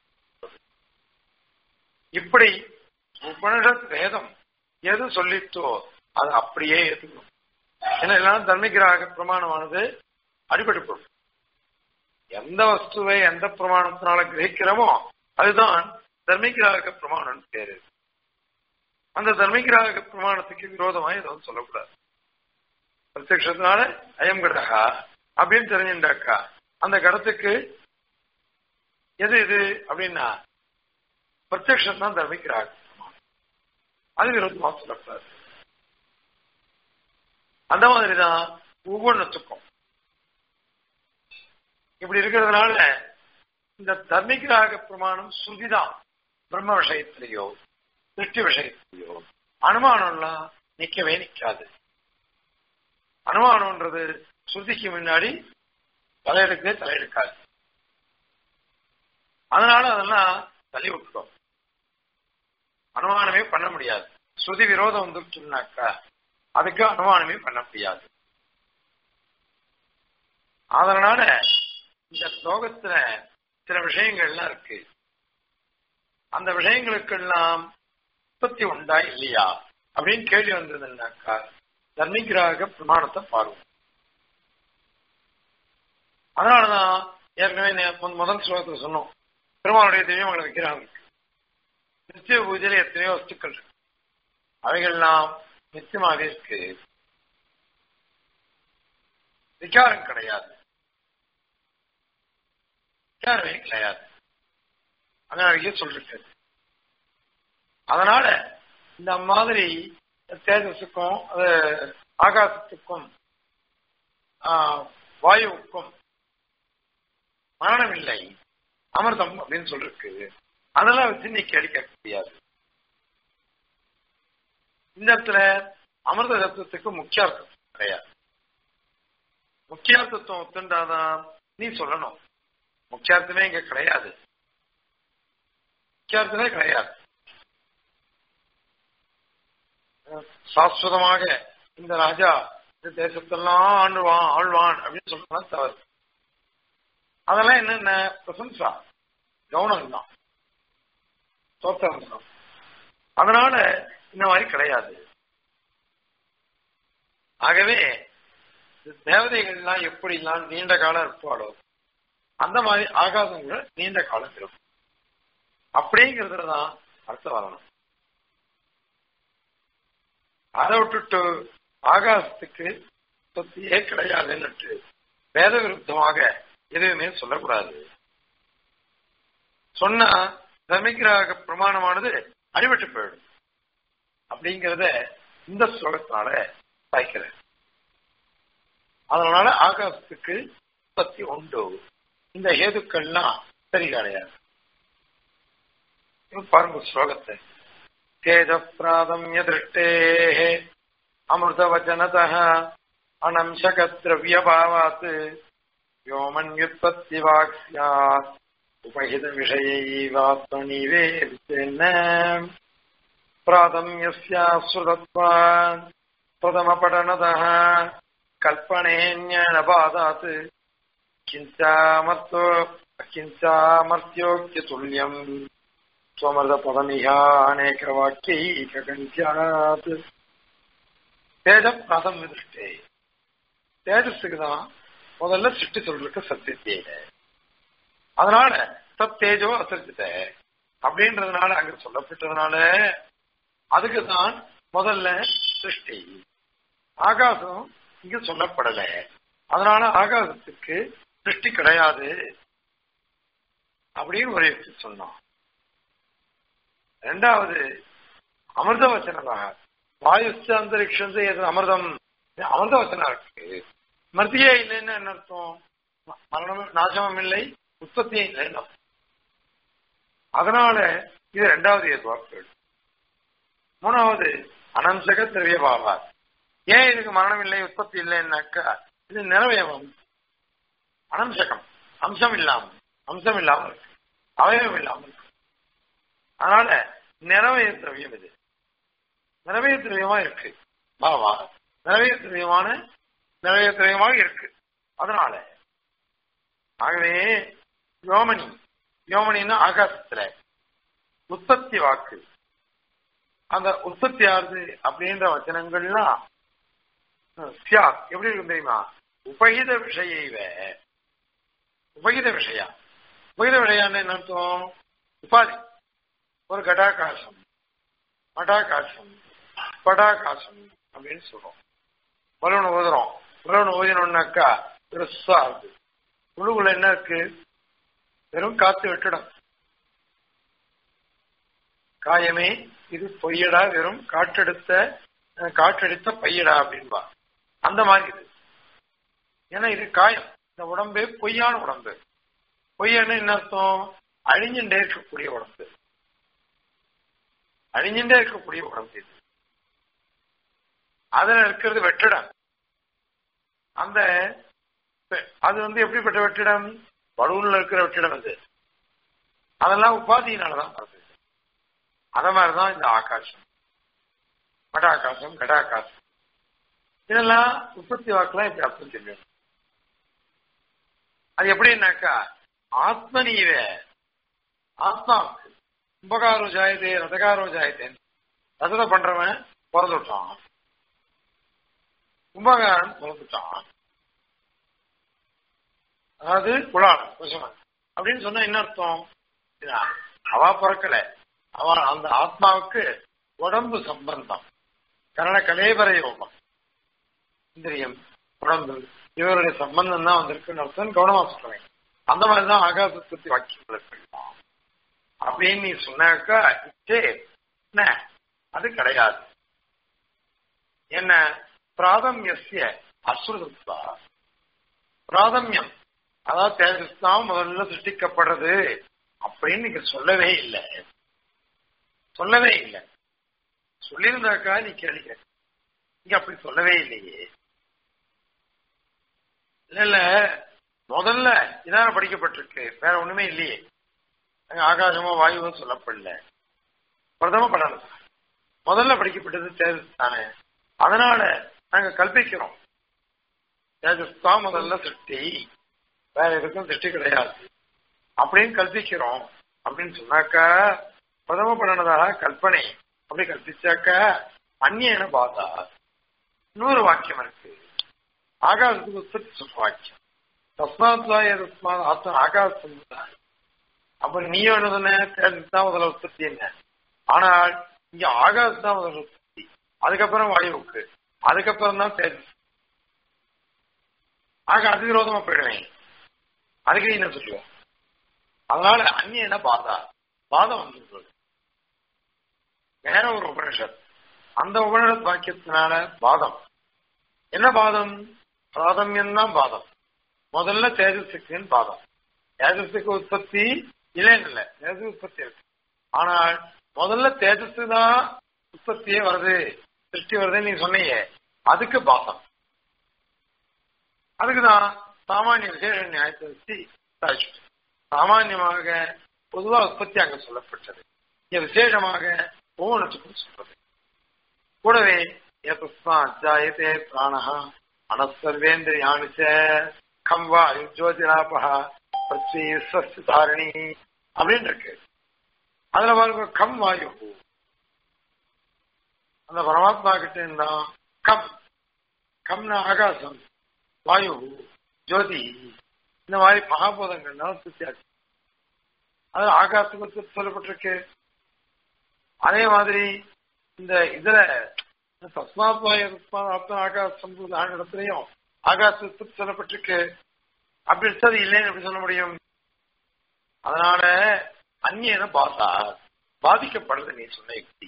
இப்படி உபனிஷத் வேதம் எது சொல்லிட்டோ அது அப்படியே ஏற்றுக்கணும் ஏன்னா எல்லாம் தர்மிகிராக பிரமாணமானது அடிபட்டு போடும் எந்த வஸ்துவை எந்த பிரமாணத்தினால கிரகிக்கிறோமோ அதுதான் தர்மிகிராக பிரமாணம் பேரு அந்த தர்மிகிராக பிரமாணத்துக்கு விரோதமா எதுவும் சொல்லக்கூடாது பிரத்யத்தினால அயம் கடகா அப்படின்னு தெரிஞ்சுட்டாக்கா அந்த கடத்துக்கு எது இது அப்படின்னா பிரத்யக்ஷம் தான் தர்மிக்கிறாங்க அது விரோதமா சொல்லக்கூடாது அந்த மாதிரிதான் ஒவ்வொன்றுத்துக்கும் இப்படி இருக்கிறதுனால இந்த தர்மிகிராக பிரமாணம் ஸ்ருதிதான் பிரம்ம விஷயத்திலேயோ திருஷ்டி விஷயத்திலேயோ அனுமானம்லாம் நிக்கவே நிக்காது அனுமானம்ன்றது ஸ்ருதிக்கு முன்னாடி தலையெடுக்கவே தலையெடுக்காது அதனால அதெல்லாம் தள்ளி விட்டுரும் அனுமானமே பண்ண முடியாது ஸ்ருதி விரோதம் வந்துருச்சுனாக்கா அதுக்கு அனுமானமே பண்ண முடியாது அதனால இந்த ஸ்லோகத்துல சில விஷயங்கள்லாம் இருக்கு அந்த விஷயங்களுக்கெல்லாம் உற்பத்தி உண்டா இல்லையா அப்படின்னு கேள்வி வந்ததுன்னாக்கா தர்மிகிராக பிரமாணத்தை பாருவோம் அதனாலதான் ஏற்கனவே நே- முத- முதல் ஸ்லோகத்தில் சொன்னோம் பெருமாளுடைய தெய்வங்களை வைக்கிறாங்க நித்திய பூஜையில எத்தனையோ வஸ்துக்கள் இருக்கு அவைகள்லாம் நித்தியமாகவே இருக்கு விகாரம் கிடையாது விகாரமே கிடையாது அதனாலேயே சொல்லிருக்கு அதனால இந்த மாதிரி தேஜஸுக்கும் அது ஆகாசத்துக்கும் ஆஹ், வாயுவுக்கும் மரணம் இல்லை அமிர்தம் அப்படின்னு சொல்லிருக்கு அதெல்லாம் வச்சு இன்னைக்கு அடிக்க முடியாது இந்த இடத்துல அமிர்த சப்தத்துக்கு முக்கியார்த்தம் கிடையாது முக்கியார்த்தத்துவம் ஒத்துண்டாதான் நீ சொல்லணும் முக்கியார்த்தமே இங்க கிடையாது முக்கியார்த்தமே கிடையாது அஹ் சாஸ்வதமாக இந்த ராஜா இந்த தேசத்தெல்லாம் ஆண்டுவான் ஆழ்வான் அப்படின்னு சொல்றதுலாம் தவறு அதெல்லாம் என்னென்ன பிரசம்சா கவனம் தான் தோத்திரம் தான் அதனால இந்த மாதிரி கிடையாது ஆகவே இந்த தேவதைகள்லாம் எப்படிலாம் நீண்ட காலம் இருப்பாளோ அந்த மாதிரி ஆகாசம் கூட நீண்ட காலம் இருக்கும் அப்படிங்கிறதுல தான் அர்த்தம் வரணும் அதை விட்டுட்டு ஆகாசத்துக்கு சொத்தியே கிடையாதுன்னுட்டு வேத விருத்தமாக எதுவுமே சொல்லக்கூடாது சொன்னா தர்மிகிராக பிரமாணமானது அடிபட்டு போயிடும் அப்படிங்கிறத இந்த ஸ்லோகத்தினால சாய்க்கிறேன் அதனால ஆகாசத்துக்கு உற்பத்தி உண்டு இந்த ஹேதுக்கள்லாம் சரி கிடையாது இப்ப பாருங்க ஸ்லோகத்தை தேஜ பிராதம்ய திருஷ்டே அமிர்தவச்சனத அனம்சக திரவியபாவாத் व्योमन्युत्पत्ति वाक् स्यात् उपहितविषयैवात्मनिवेदितेन प्राथम्यस्याश्रुतत्वात् प्रथमपठनतः कल्पनेऽन्यनपादात् किञ्चामर्तो किञ्चामर्त्योक्यतुल्यम् स्वमर्दपदमिहानेकवाक्यैककञ्चात् தேஜ பிராதம் திருஷ்டே தேஜஸுக்கு தான் முதல்ல சிருஷ்டி சொல்றதுக்கு சத்தியத்தே அதனால தத் தேஜோ அசர்ஜித அப்படின்றதுனால அங்க சொல்லப்பட்டதுனால அதுக்கு தான் முதல்ல சிருஷ்டி ஆகாசம் இங்க சொல்லப்படல அதனால ஆகாசத்துக்கு சிருஷ்டி கிடையாது அப்படின்னு ஒரு யுக்தி சொன்னான் ரெண்டாவது அமிர்த வச்சனமாக வாயுச்ச அந்தரிக்ஷம் எது அமிர்தம் அமிர்த வச்சனம் இருக்கு மர்த்தியே இல்லைன்னு என்ன அர்த்தம் ம- மரணமும் நாசமும் இல்லை உற்பத்தியும் இல்லைன்னு அர்த்தம். அதனால இது ரெண்டாவது ஏதுவாக்கள் மூணாவது அனம்சக திரவிய பாவா ஏன் இதுக்கு மரணம் இல்லை உற்பத்தி இல்லைன்னாக்கா இது நிறவயவம் அனம்சகம் அம்சம் இல்லாம அம்சம் இல்லாம இருக்கு அவயவம் இல்லாம இருக்கு அதனால நிறவய திரவியம் இது நிறவய திரவியமா இருக்கு பாவா நிறவய திரவியமான நிறவய திரவியமாக இருக்கு அதனால ஆகவே யோமனி யோமனின்னா ஆகாசத்துல உற்பத்தி வாக்கு அந்த உற்பத்தி ஆறுது அப்படின்ற வச்சனங்கள்லாம் சியா எப்படி இருக்கும் தெரியுமா உபகித விஷயைவ உபகித விஷயா உபகித விஷயான்னு என்ன அர்த்தம் உபாதி ஒரு கடாகாசம் மடாகாசம் படாகாசம் அப்படின்னு சொல்றோம் பலூன் ஊதுறோம் பலூன் ஊதினோம்னாக்கா பெருசா இருக்கு உள்ளுக்குள்ள என்ன இருக்கு வெறும் காத்து வெற்றிடம் காயமே இது பொய்யடா வெறும் காற்றெடுத்த அஹ், காற்றெடுத்த பையடா அப்படின்பா அந்த மாதிரி இது ஏன்னா இது காயம் இந்த உடம்பே பொய்யான உடம்பு பொய்யன்னு என்ன அர்த்தம் அழிஞ்சுட்டே இருக்கக்கூடிய உடம்பு அழிஞ்சுட்டே இருக்கக்கூடிய உடம்பு இது அதுல இருக்கிறது வெற்றிடம் அந்த அது வந்து எப்படிப்பட்ட வெற்றிடம் பலூன்ல இருக்கிற வெற்றிடம் அது அதெல்லாம் உபாதியினாலதான் வருது அத மாதிரிதான் இந்த ஆகாசம் மடாகாசம் கடாகாசம் இதெல்லாம் உற்பத்தி வாக்கெல்லாம் இப்படி அர்த்தம் தெரியும் அது எப்படின்னாக்கா ஆத்மனீவ ஆத்மாவுக்கு கும்பகாரோ ஜாயதே ரதகாரோ ஜாயதேன் ரசத பண்றவன் பிறந்துட்டான் கும்பகாரன் பிறந்துட்டான் அதாவது குலாலம் குசமன் அப்படின்னு சொன்னா என்ன அர்த்தம் அவ பிறக்கல அவ அந்த ஆத்மாவுக்கு உடம்பு சம்பந்தம் கரண கலேபர யோகம் இந்திரியம் உடம்பு இவருடைய சம்பந்தம் தான் வந்திருக்குன்னு அர்த்தம் கவனமா சொல்றேன் அந்த மாதிரிதான் ஆகாசத்துக்கு வாக்கியங்கள் இருக்கலாம் அப்படின்னு நீ சொன்னாக்கா இச்சே என்ன அது கிடையாது என்ன பிராதமியசிய அசுரதா பிராதமியம் அதாவது தேஜஸ் தான் முதல்ல சிருஷ்டிக்கப்படுறது அப்படின்னு நீங்க சொல்லவே இல்லை சொல்லவே இல்லை சொல்லியிருந்தாக்கா நீ கேளுங்க நீங்க அப்படி சொல்லவே இல்லையே இல்ல இல்ல முதல்ல இதான படிக்கப்பட்டிருக்கு வேற ஒண்ணுமே இல்லையே அங்க ஆகாசமோ வாயுவோ சொல்லப்படல பிரதம படம் முதல்ல படிக்கப்பட்டது தேஜஸ் தானே அதனால நாங்க கல்பிக்கிறோம் தேஜஸ் தான் முதல்ல சிருஷ்டி வேற எதுக்கும் சிருஷ்டி கிடையாது அப்படின்னு கல்பிக்கிறோம் அப்படின்னு சொன்னாக்கா பிரதம பண்ணனதாக கல்பனை அப்படி கல்பிச்சாக்க அந்நியன பாதா இன்னொரு வாக்கியம் இருக்கு ஆகாசத்துக்கு உற்பத்தி சொல்ற வாக்கியம் தஸ்மாத்வாய தஸ்மாத் ஆத்ம ஆகாசம் அப்ப நீ என்ன சொன்ன தான் முதல்ல உற்பத்தி என்ன ஆனால் இங்க ஆகாசம் தான் முதல்ல உற்பத்தி அதுக்கப்புறம் வாயுவுக்கு அதுக்கப்புறம் தான் தேஜஸ் ஆக அது விரோதமா போயிடுவேன் அதுக்கு நீ என்ன சொல்லுவோம் அதனால அந்நிய என்ன பாதா பாதம் வந்து வேற ஒரு உபனிஷத் அந்த உபனிஷத் வாக்கியத்தினால பாதம் என்ன பாதம் பிராதமியம் தான் பாதம் முதல்ல தேஜஸுக்குன்னு பாதம் தேஜஸுக்கு உற்பத்தி இல்லைன்னு இல்லை தேஜஸ் உற்பத்தி இருக்கு ஆனால் முதல்ல தேஜஸ் தான் உற்பத்தியே வருது சிருஷ்டி வருதுன்னு நீ சொன்னீங்க அதுக்கு பாதம் அதுக்குதான் சாமானிய விசேஷ நியாயத்தை வச்சு சாதிச்சுட்டு சாமான்யமாக பொதுவா உற்பத்தி அங்க சொல்லப்பட்டது இங்க விசேஷமாக ஒவ்வொன்றுக்கும் சொல்றது கூடவே ஏதஸ்மா அத்தியாயத்தே பிராணஹா அனசர்வேந்திரியாணிச்ச கம் வா ஜோதிராபா பிரத்யேசஸ்து தாரணி அப்படின்னு இருக்கு அதுல பாருங்க கம் வாயு அந்த பரமாத்மா கிட்ட இருந்தா கம் கம்னா ஆகாசம் வாயு ஜோதி இந்த மாதிரி மகாபோதங்கள்னால சுத்தியாச்சு அது ஆகாசத்துக்கு சொல்லப்பட்டிருக்கு அதே மாதிரி இந்த இதுல தஸ்மாத்வாய ஆகாசம் இடத்துலயும் ஆகாசத்துக்கு சொல்லப்பட்டிருக்கு அப்படி எடுத்தது இல்லைன்னு எப்படி சொல்ல முடியும் அதனால அந்நியன பாசா பாதிக்கப்படுறது நீ சொன்ன யுக்தி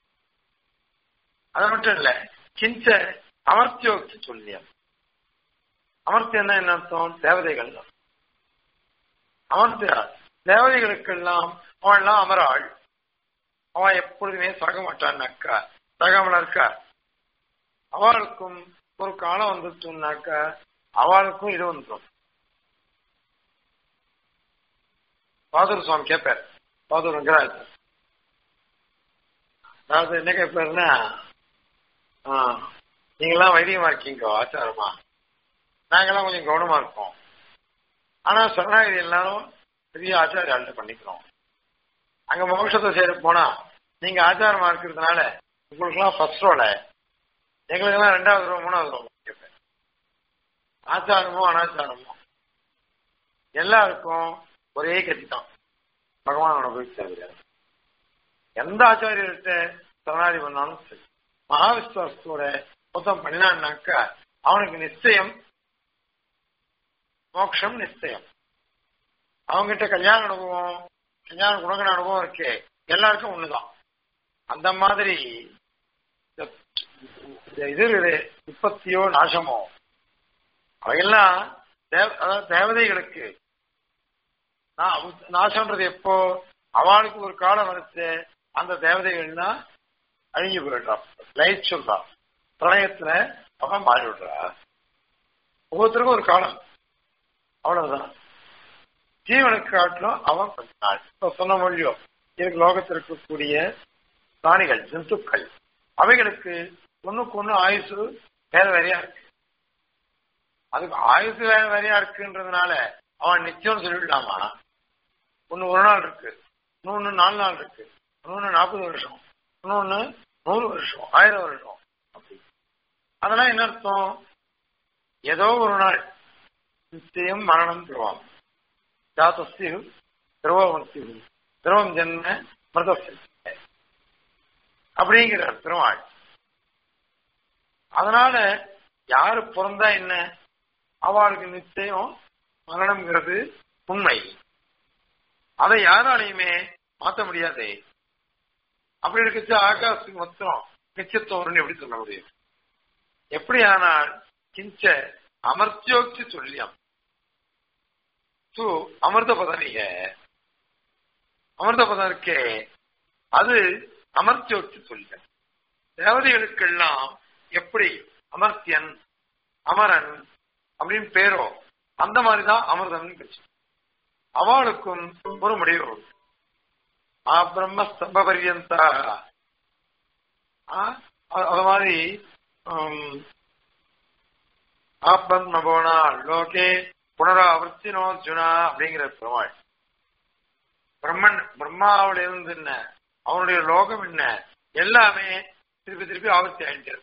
அது மட்டும் இல்ல கிஞ்ச அமர்த்தியோக்தி சொல்லியம் அமர்த்தியம் என்ன அர்த்தம் தேவதைகள் அமர்த்தியா தேவதைகளுக்கெல்லாம் அவன்லாம் அமராள் அவன் எப்பொழுதுமே சாக மாட்டான்னாக்கா சாகாமலா இருக்கா அவளுக்கும் ஒரு காலம் வந்துச்சுன்னாக்கா அவளுக்கும் இது வந்துடும் பாதூர் சுவாமி கேட்பார் பாதூர் வெங்கராஜ் அதாவது என்ன கேட்பாருன்னா நீங்களாம் வைத்தியமா இருக்கீங்க ஆச்சாரமா நாங்கெல்லாம் கொஞ்சம் கவனமா இருக்கோம் ஆனா சரணாகதி எல்லாரும் பெரிய ஆச்சாரியாள்கிட்ட பண்ணிக்கிறோம் அங்க மோட்சத்தை சேர போனா நீங்க ஆச்சாரமா இருக்கிறதுனால உங்களுக்குலாம் ஃபர்ஸ்ட் ரோல எங்களுக்கெல்லாம் ரெண்டாவது ரூபா மூணாவது ரூபா கேட்பேன் ஆச்சாரமோ அனாச்சாரமோ எல்லாருக்கும் ஒரே கதி தான் பகவானோட போய் சேர்க்கிறார் எந்த ஆச்சாரியர்கிட்ட சரணாதி பண்ணாலும் சரி மகாவிஸ்வாசத்தோட மொத்தம் பண்ணான்னாக்கா அவனுக்கு நிச்சயம் மோட்சம் நிச்சயம் அவங்ககிட்ட கல்யாண அனுபவம் கல்யாண குணகன அனுபவம் இருக்கு எல்லாருக்கும் ஒண்ணுதான் அந்த மாதிரி இது உற்பத்தியோ நாசமோ அவையெல்லாம் அதாவது தேவதைகளுக்கு நாசம்ன்றது எப்போ அவளுக்கு ஒரு காலம் வரைச்சு அந்த தேவதைகள்னா அழிஞ்சு போயிடுறான் லைட் சொல்றான் பிரளயத்துல அவன் மாறி விடுறா ஒவ்வொருத்தருக்கும் ஒரு காலம் அவ்வளவுதான் ஜீவனுக்கு காட்டிலும் அவன் கொஞ்ச நாள் இப்ப சொன்ன மொழியோ எனக்கு லோகத்தில் இருக்கக்கூடிய பிராணிகள் ஜந்துக்கள் அவைகளுக்கு ஒண்ணுக்கு ஒண்ணு ஆயுசு வேற வேறையா இருக்கு அதுக்கு ஆயுசு வேற வேறையா இருக்குன்றதுனால அவன் நிச்சயம் சொல்லிவிடலாமா ஒன்னு ஒரு நாள் இருக்கு இன்னொன்னு நாலு நாள் இருக்கு இன்னொன்னு நாற்பது வருஷம் இன்னொன்னு நூறு வருஷம் ஆயிரம் வருஷம் அப்படி அதெல்லாம் என்ன அர்த்தம் ஏதோ ஒரு நாள் நிச்சயம் மரணம் பெறுவான் ஜாதஸ்தியு திரவமஸ்தியு திரவம் ஜென்ம மிருதஸ்தி அப்படிங்கிறார் பெருமாள் அதனால யாரு பிறந்தா என்ன அவளுக்கு நிச்சயம் மரணம்ங்கிறது உண்மை அதை யாராலையுமே மாத்த முடியாது அப்படி இருக்கச்சு ஆகாசுக்கு மொத்தம் நிச்சயத்துவம்னு எப்படி சொல்ல முடியும் எப்படி ஆனால் கிஞ்ச அமர்த்தியோக்தி சொல்லியம் து அமிர்த பதனிக அமிர்த பதம் இருக்கே அது அமர்த்தியோக்தி சொல்லியம் தேவதைகளுக்கெல்லாம் எப்படி அமர்த்தியன் அமரன் அப்படின்னு பேரோ அந்த மாதிரிதான் அமிர்தம்னு பேச்சு அவளுக்கும் ஒரு முடிவு உண்டு ஆ பிரம்ம ஸ்தம்ப பரியந்தா அது மாதிரி ஆப்பன் போனா லோகே புனராவர்த்தினோர்ஜுனா அப்படிங்கிற பெருமாள் பிரம்மன் பிரம்மாவுல இருந்து என்ன அவனுடைய லோகம் என்ன எல்லாமே திருப்பி திருப்பி ஆவர்த்தி ஆயிட்டு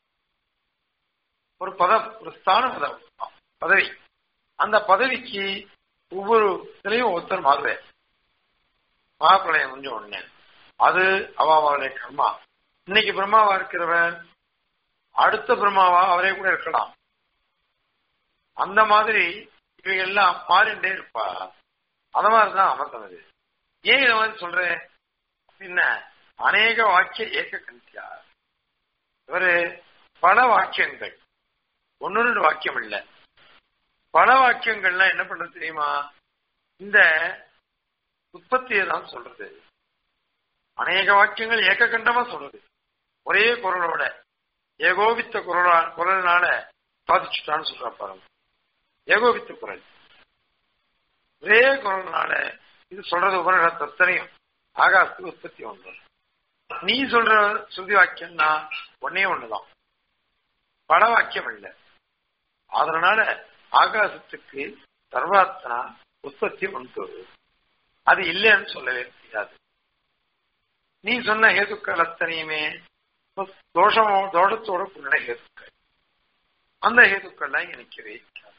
ஒரு பதம் ஒரு ஸ்தான பதம் பதவி அந்த பதவிக்கு ஒவ்வொரு இதுலையும் ஒருத்தர் மாறுவேன் மகாபிரளயம் முடிஞ்ச உடனே அது அவாவாவுடைய கர்மா இன்னைக்கு பிரம்மாவா இருக்கிறவன் அடுத்த பிரம்மாவா அவரே கூட இருக்கலாம் அந்த மாதிரி இவைகள்லாம் மாறிண்டே இருப்பா அத மாதிரிதான் அமர்த்தம் இது ஏன் இதை மாதிரி சொல்றேன் என்ன அநேக வாக்கிய ஏக்க கண்டியா இவரு பல வாக்கியங்கள் ஒன்னு ரெண்டு வாக்கியம் இல்ல பல வாக்கியங்கள்லாம் என்ன பண்றது தெரியுமா இந்த உற்பத்தியை தான் சொல்றது அநேக வாக்கியங்கள் ஏக்க கண்டமா சொல்றது ஒரே குரலோட ஏகோபித்த குரலா குரல்னால சாதிச்சுட்டான்னு சொல்றா பாருங்க ஏகோபித்த குரல் ஒரே குரல்னால இது சொல்றது உபனிஷத்து அத்தனையும் ஆகாசத்துக்கு உற்பத்தி ஒன்று நீ சொல்ற சுருதி வாக்கியம்னா ஒன்னே ஒண்ணுதான் பல வாக்கியம் இல்லை அதனால ஆகாசத்துக்கு சர்வாத்மனா உற்பத்தி உண்டு அது இல்லைன்னு சொல்லவே முடியாது நீ சொன்ன ஹேதுக்கள் அத்தனையுமே தோஷமோ தோஷத்தோட கூடின ஹேதுக்கள் அந்த ஹேதுக்கள்லாம் நினைக்கவே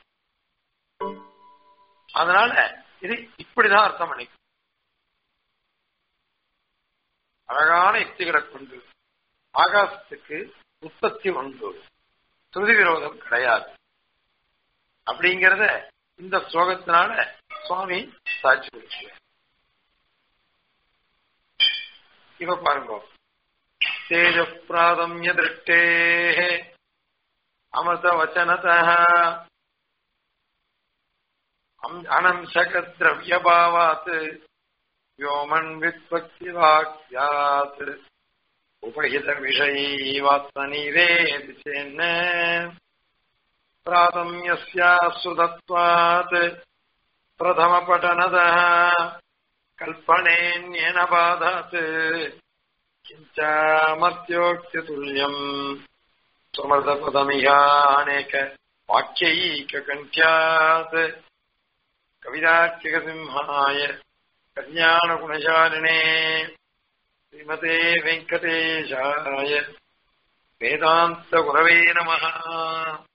அதனால இது இப்படிதான் அர்த்தம் பண்ணிக்கும் அழகான யுக்திகளை கொண்டு ஆகாசத்துக்கு உற்பத்தி உண்டு சுருதி விரோதம் கிடையாது அப்படிங்கிறத இந்த ஸ்லோகத்தினால சுவாமி சாட்சி கொடுக்கிறார் இப்ப பாருங்க தேஜ பிராதம்ய திருஷ்டே அமிர்த வச்சனத அனம்சக திரவியபாவாத் व्योमन् वित्पत्तिवाक्यात् उपहितविषयैवात्मनिवेदि चेन्न प्राथम्यस्याश्रुतत्वात् प्रथमपठनतः कल्पनेन्येन बाधात् किञ्चामर्त्योक्त्यतुल्यम् समर्थपदमिहानेक वाक्यैककण्ठ्यात् कविदार्किकसिंहाय कल्याणगुणशालिने श्रीमते वेङ्कटेशाय वेदान्तगुरवे नमः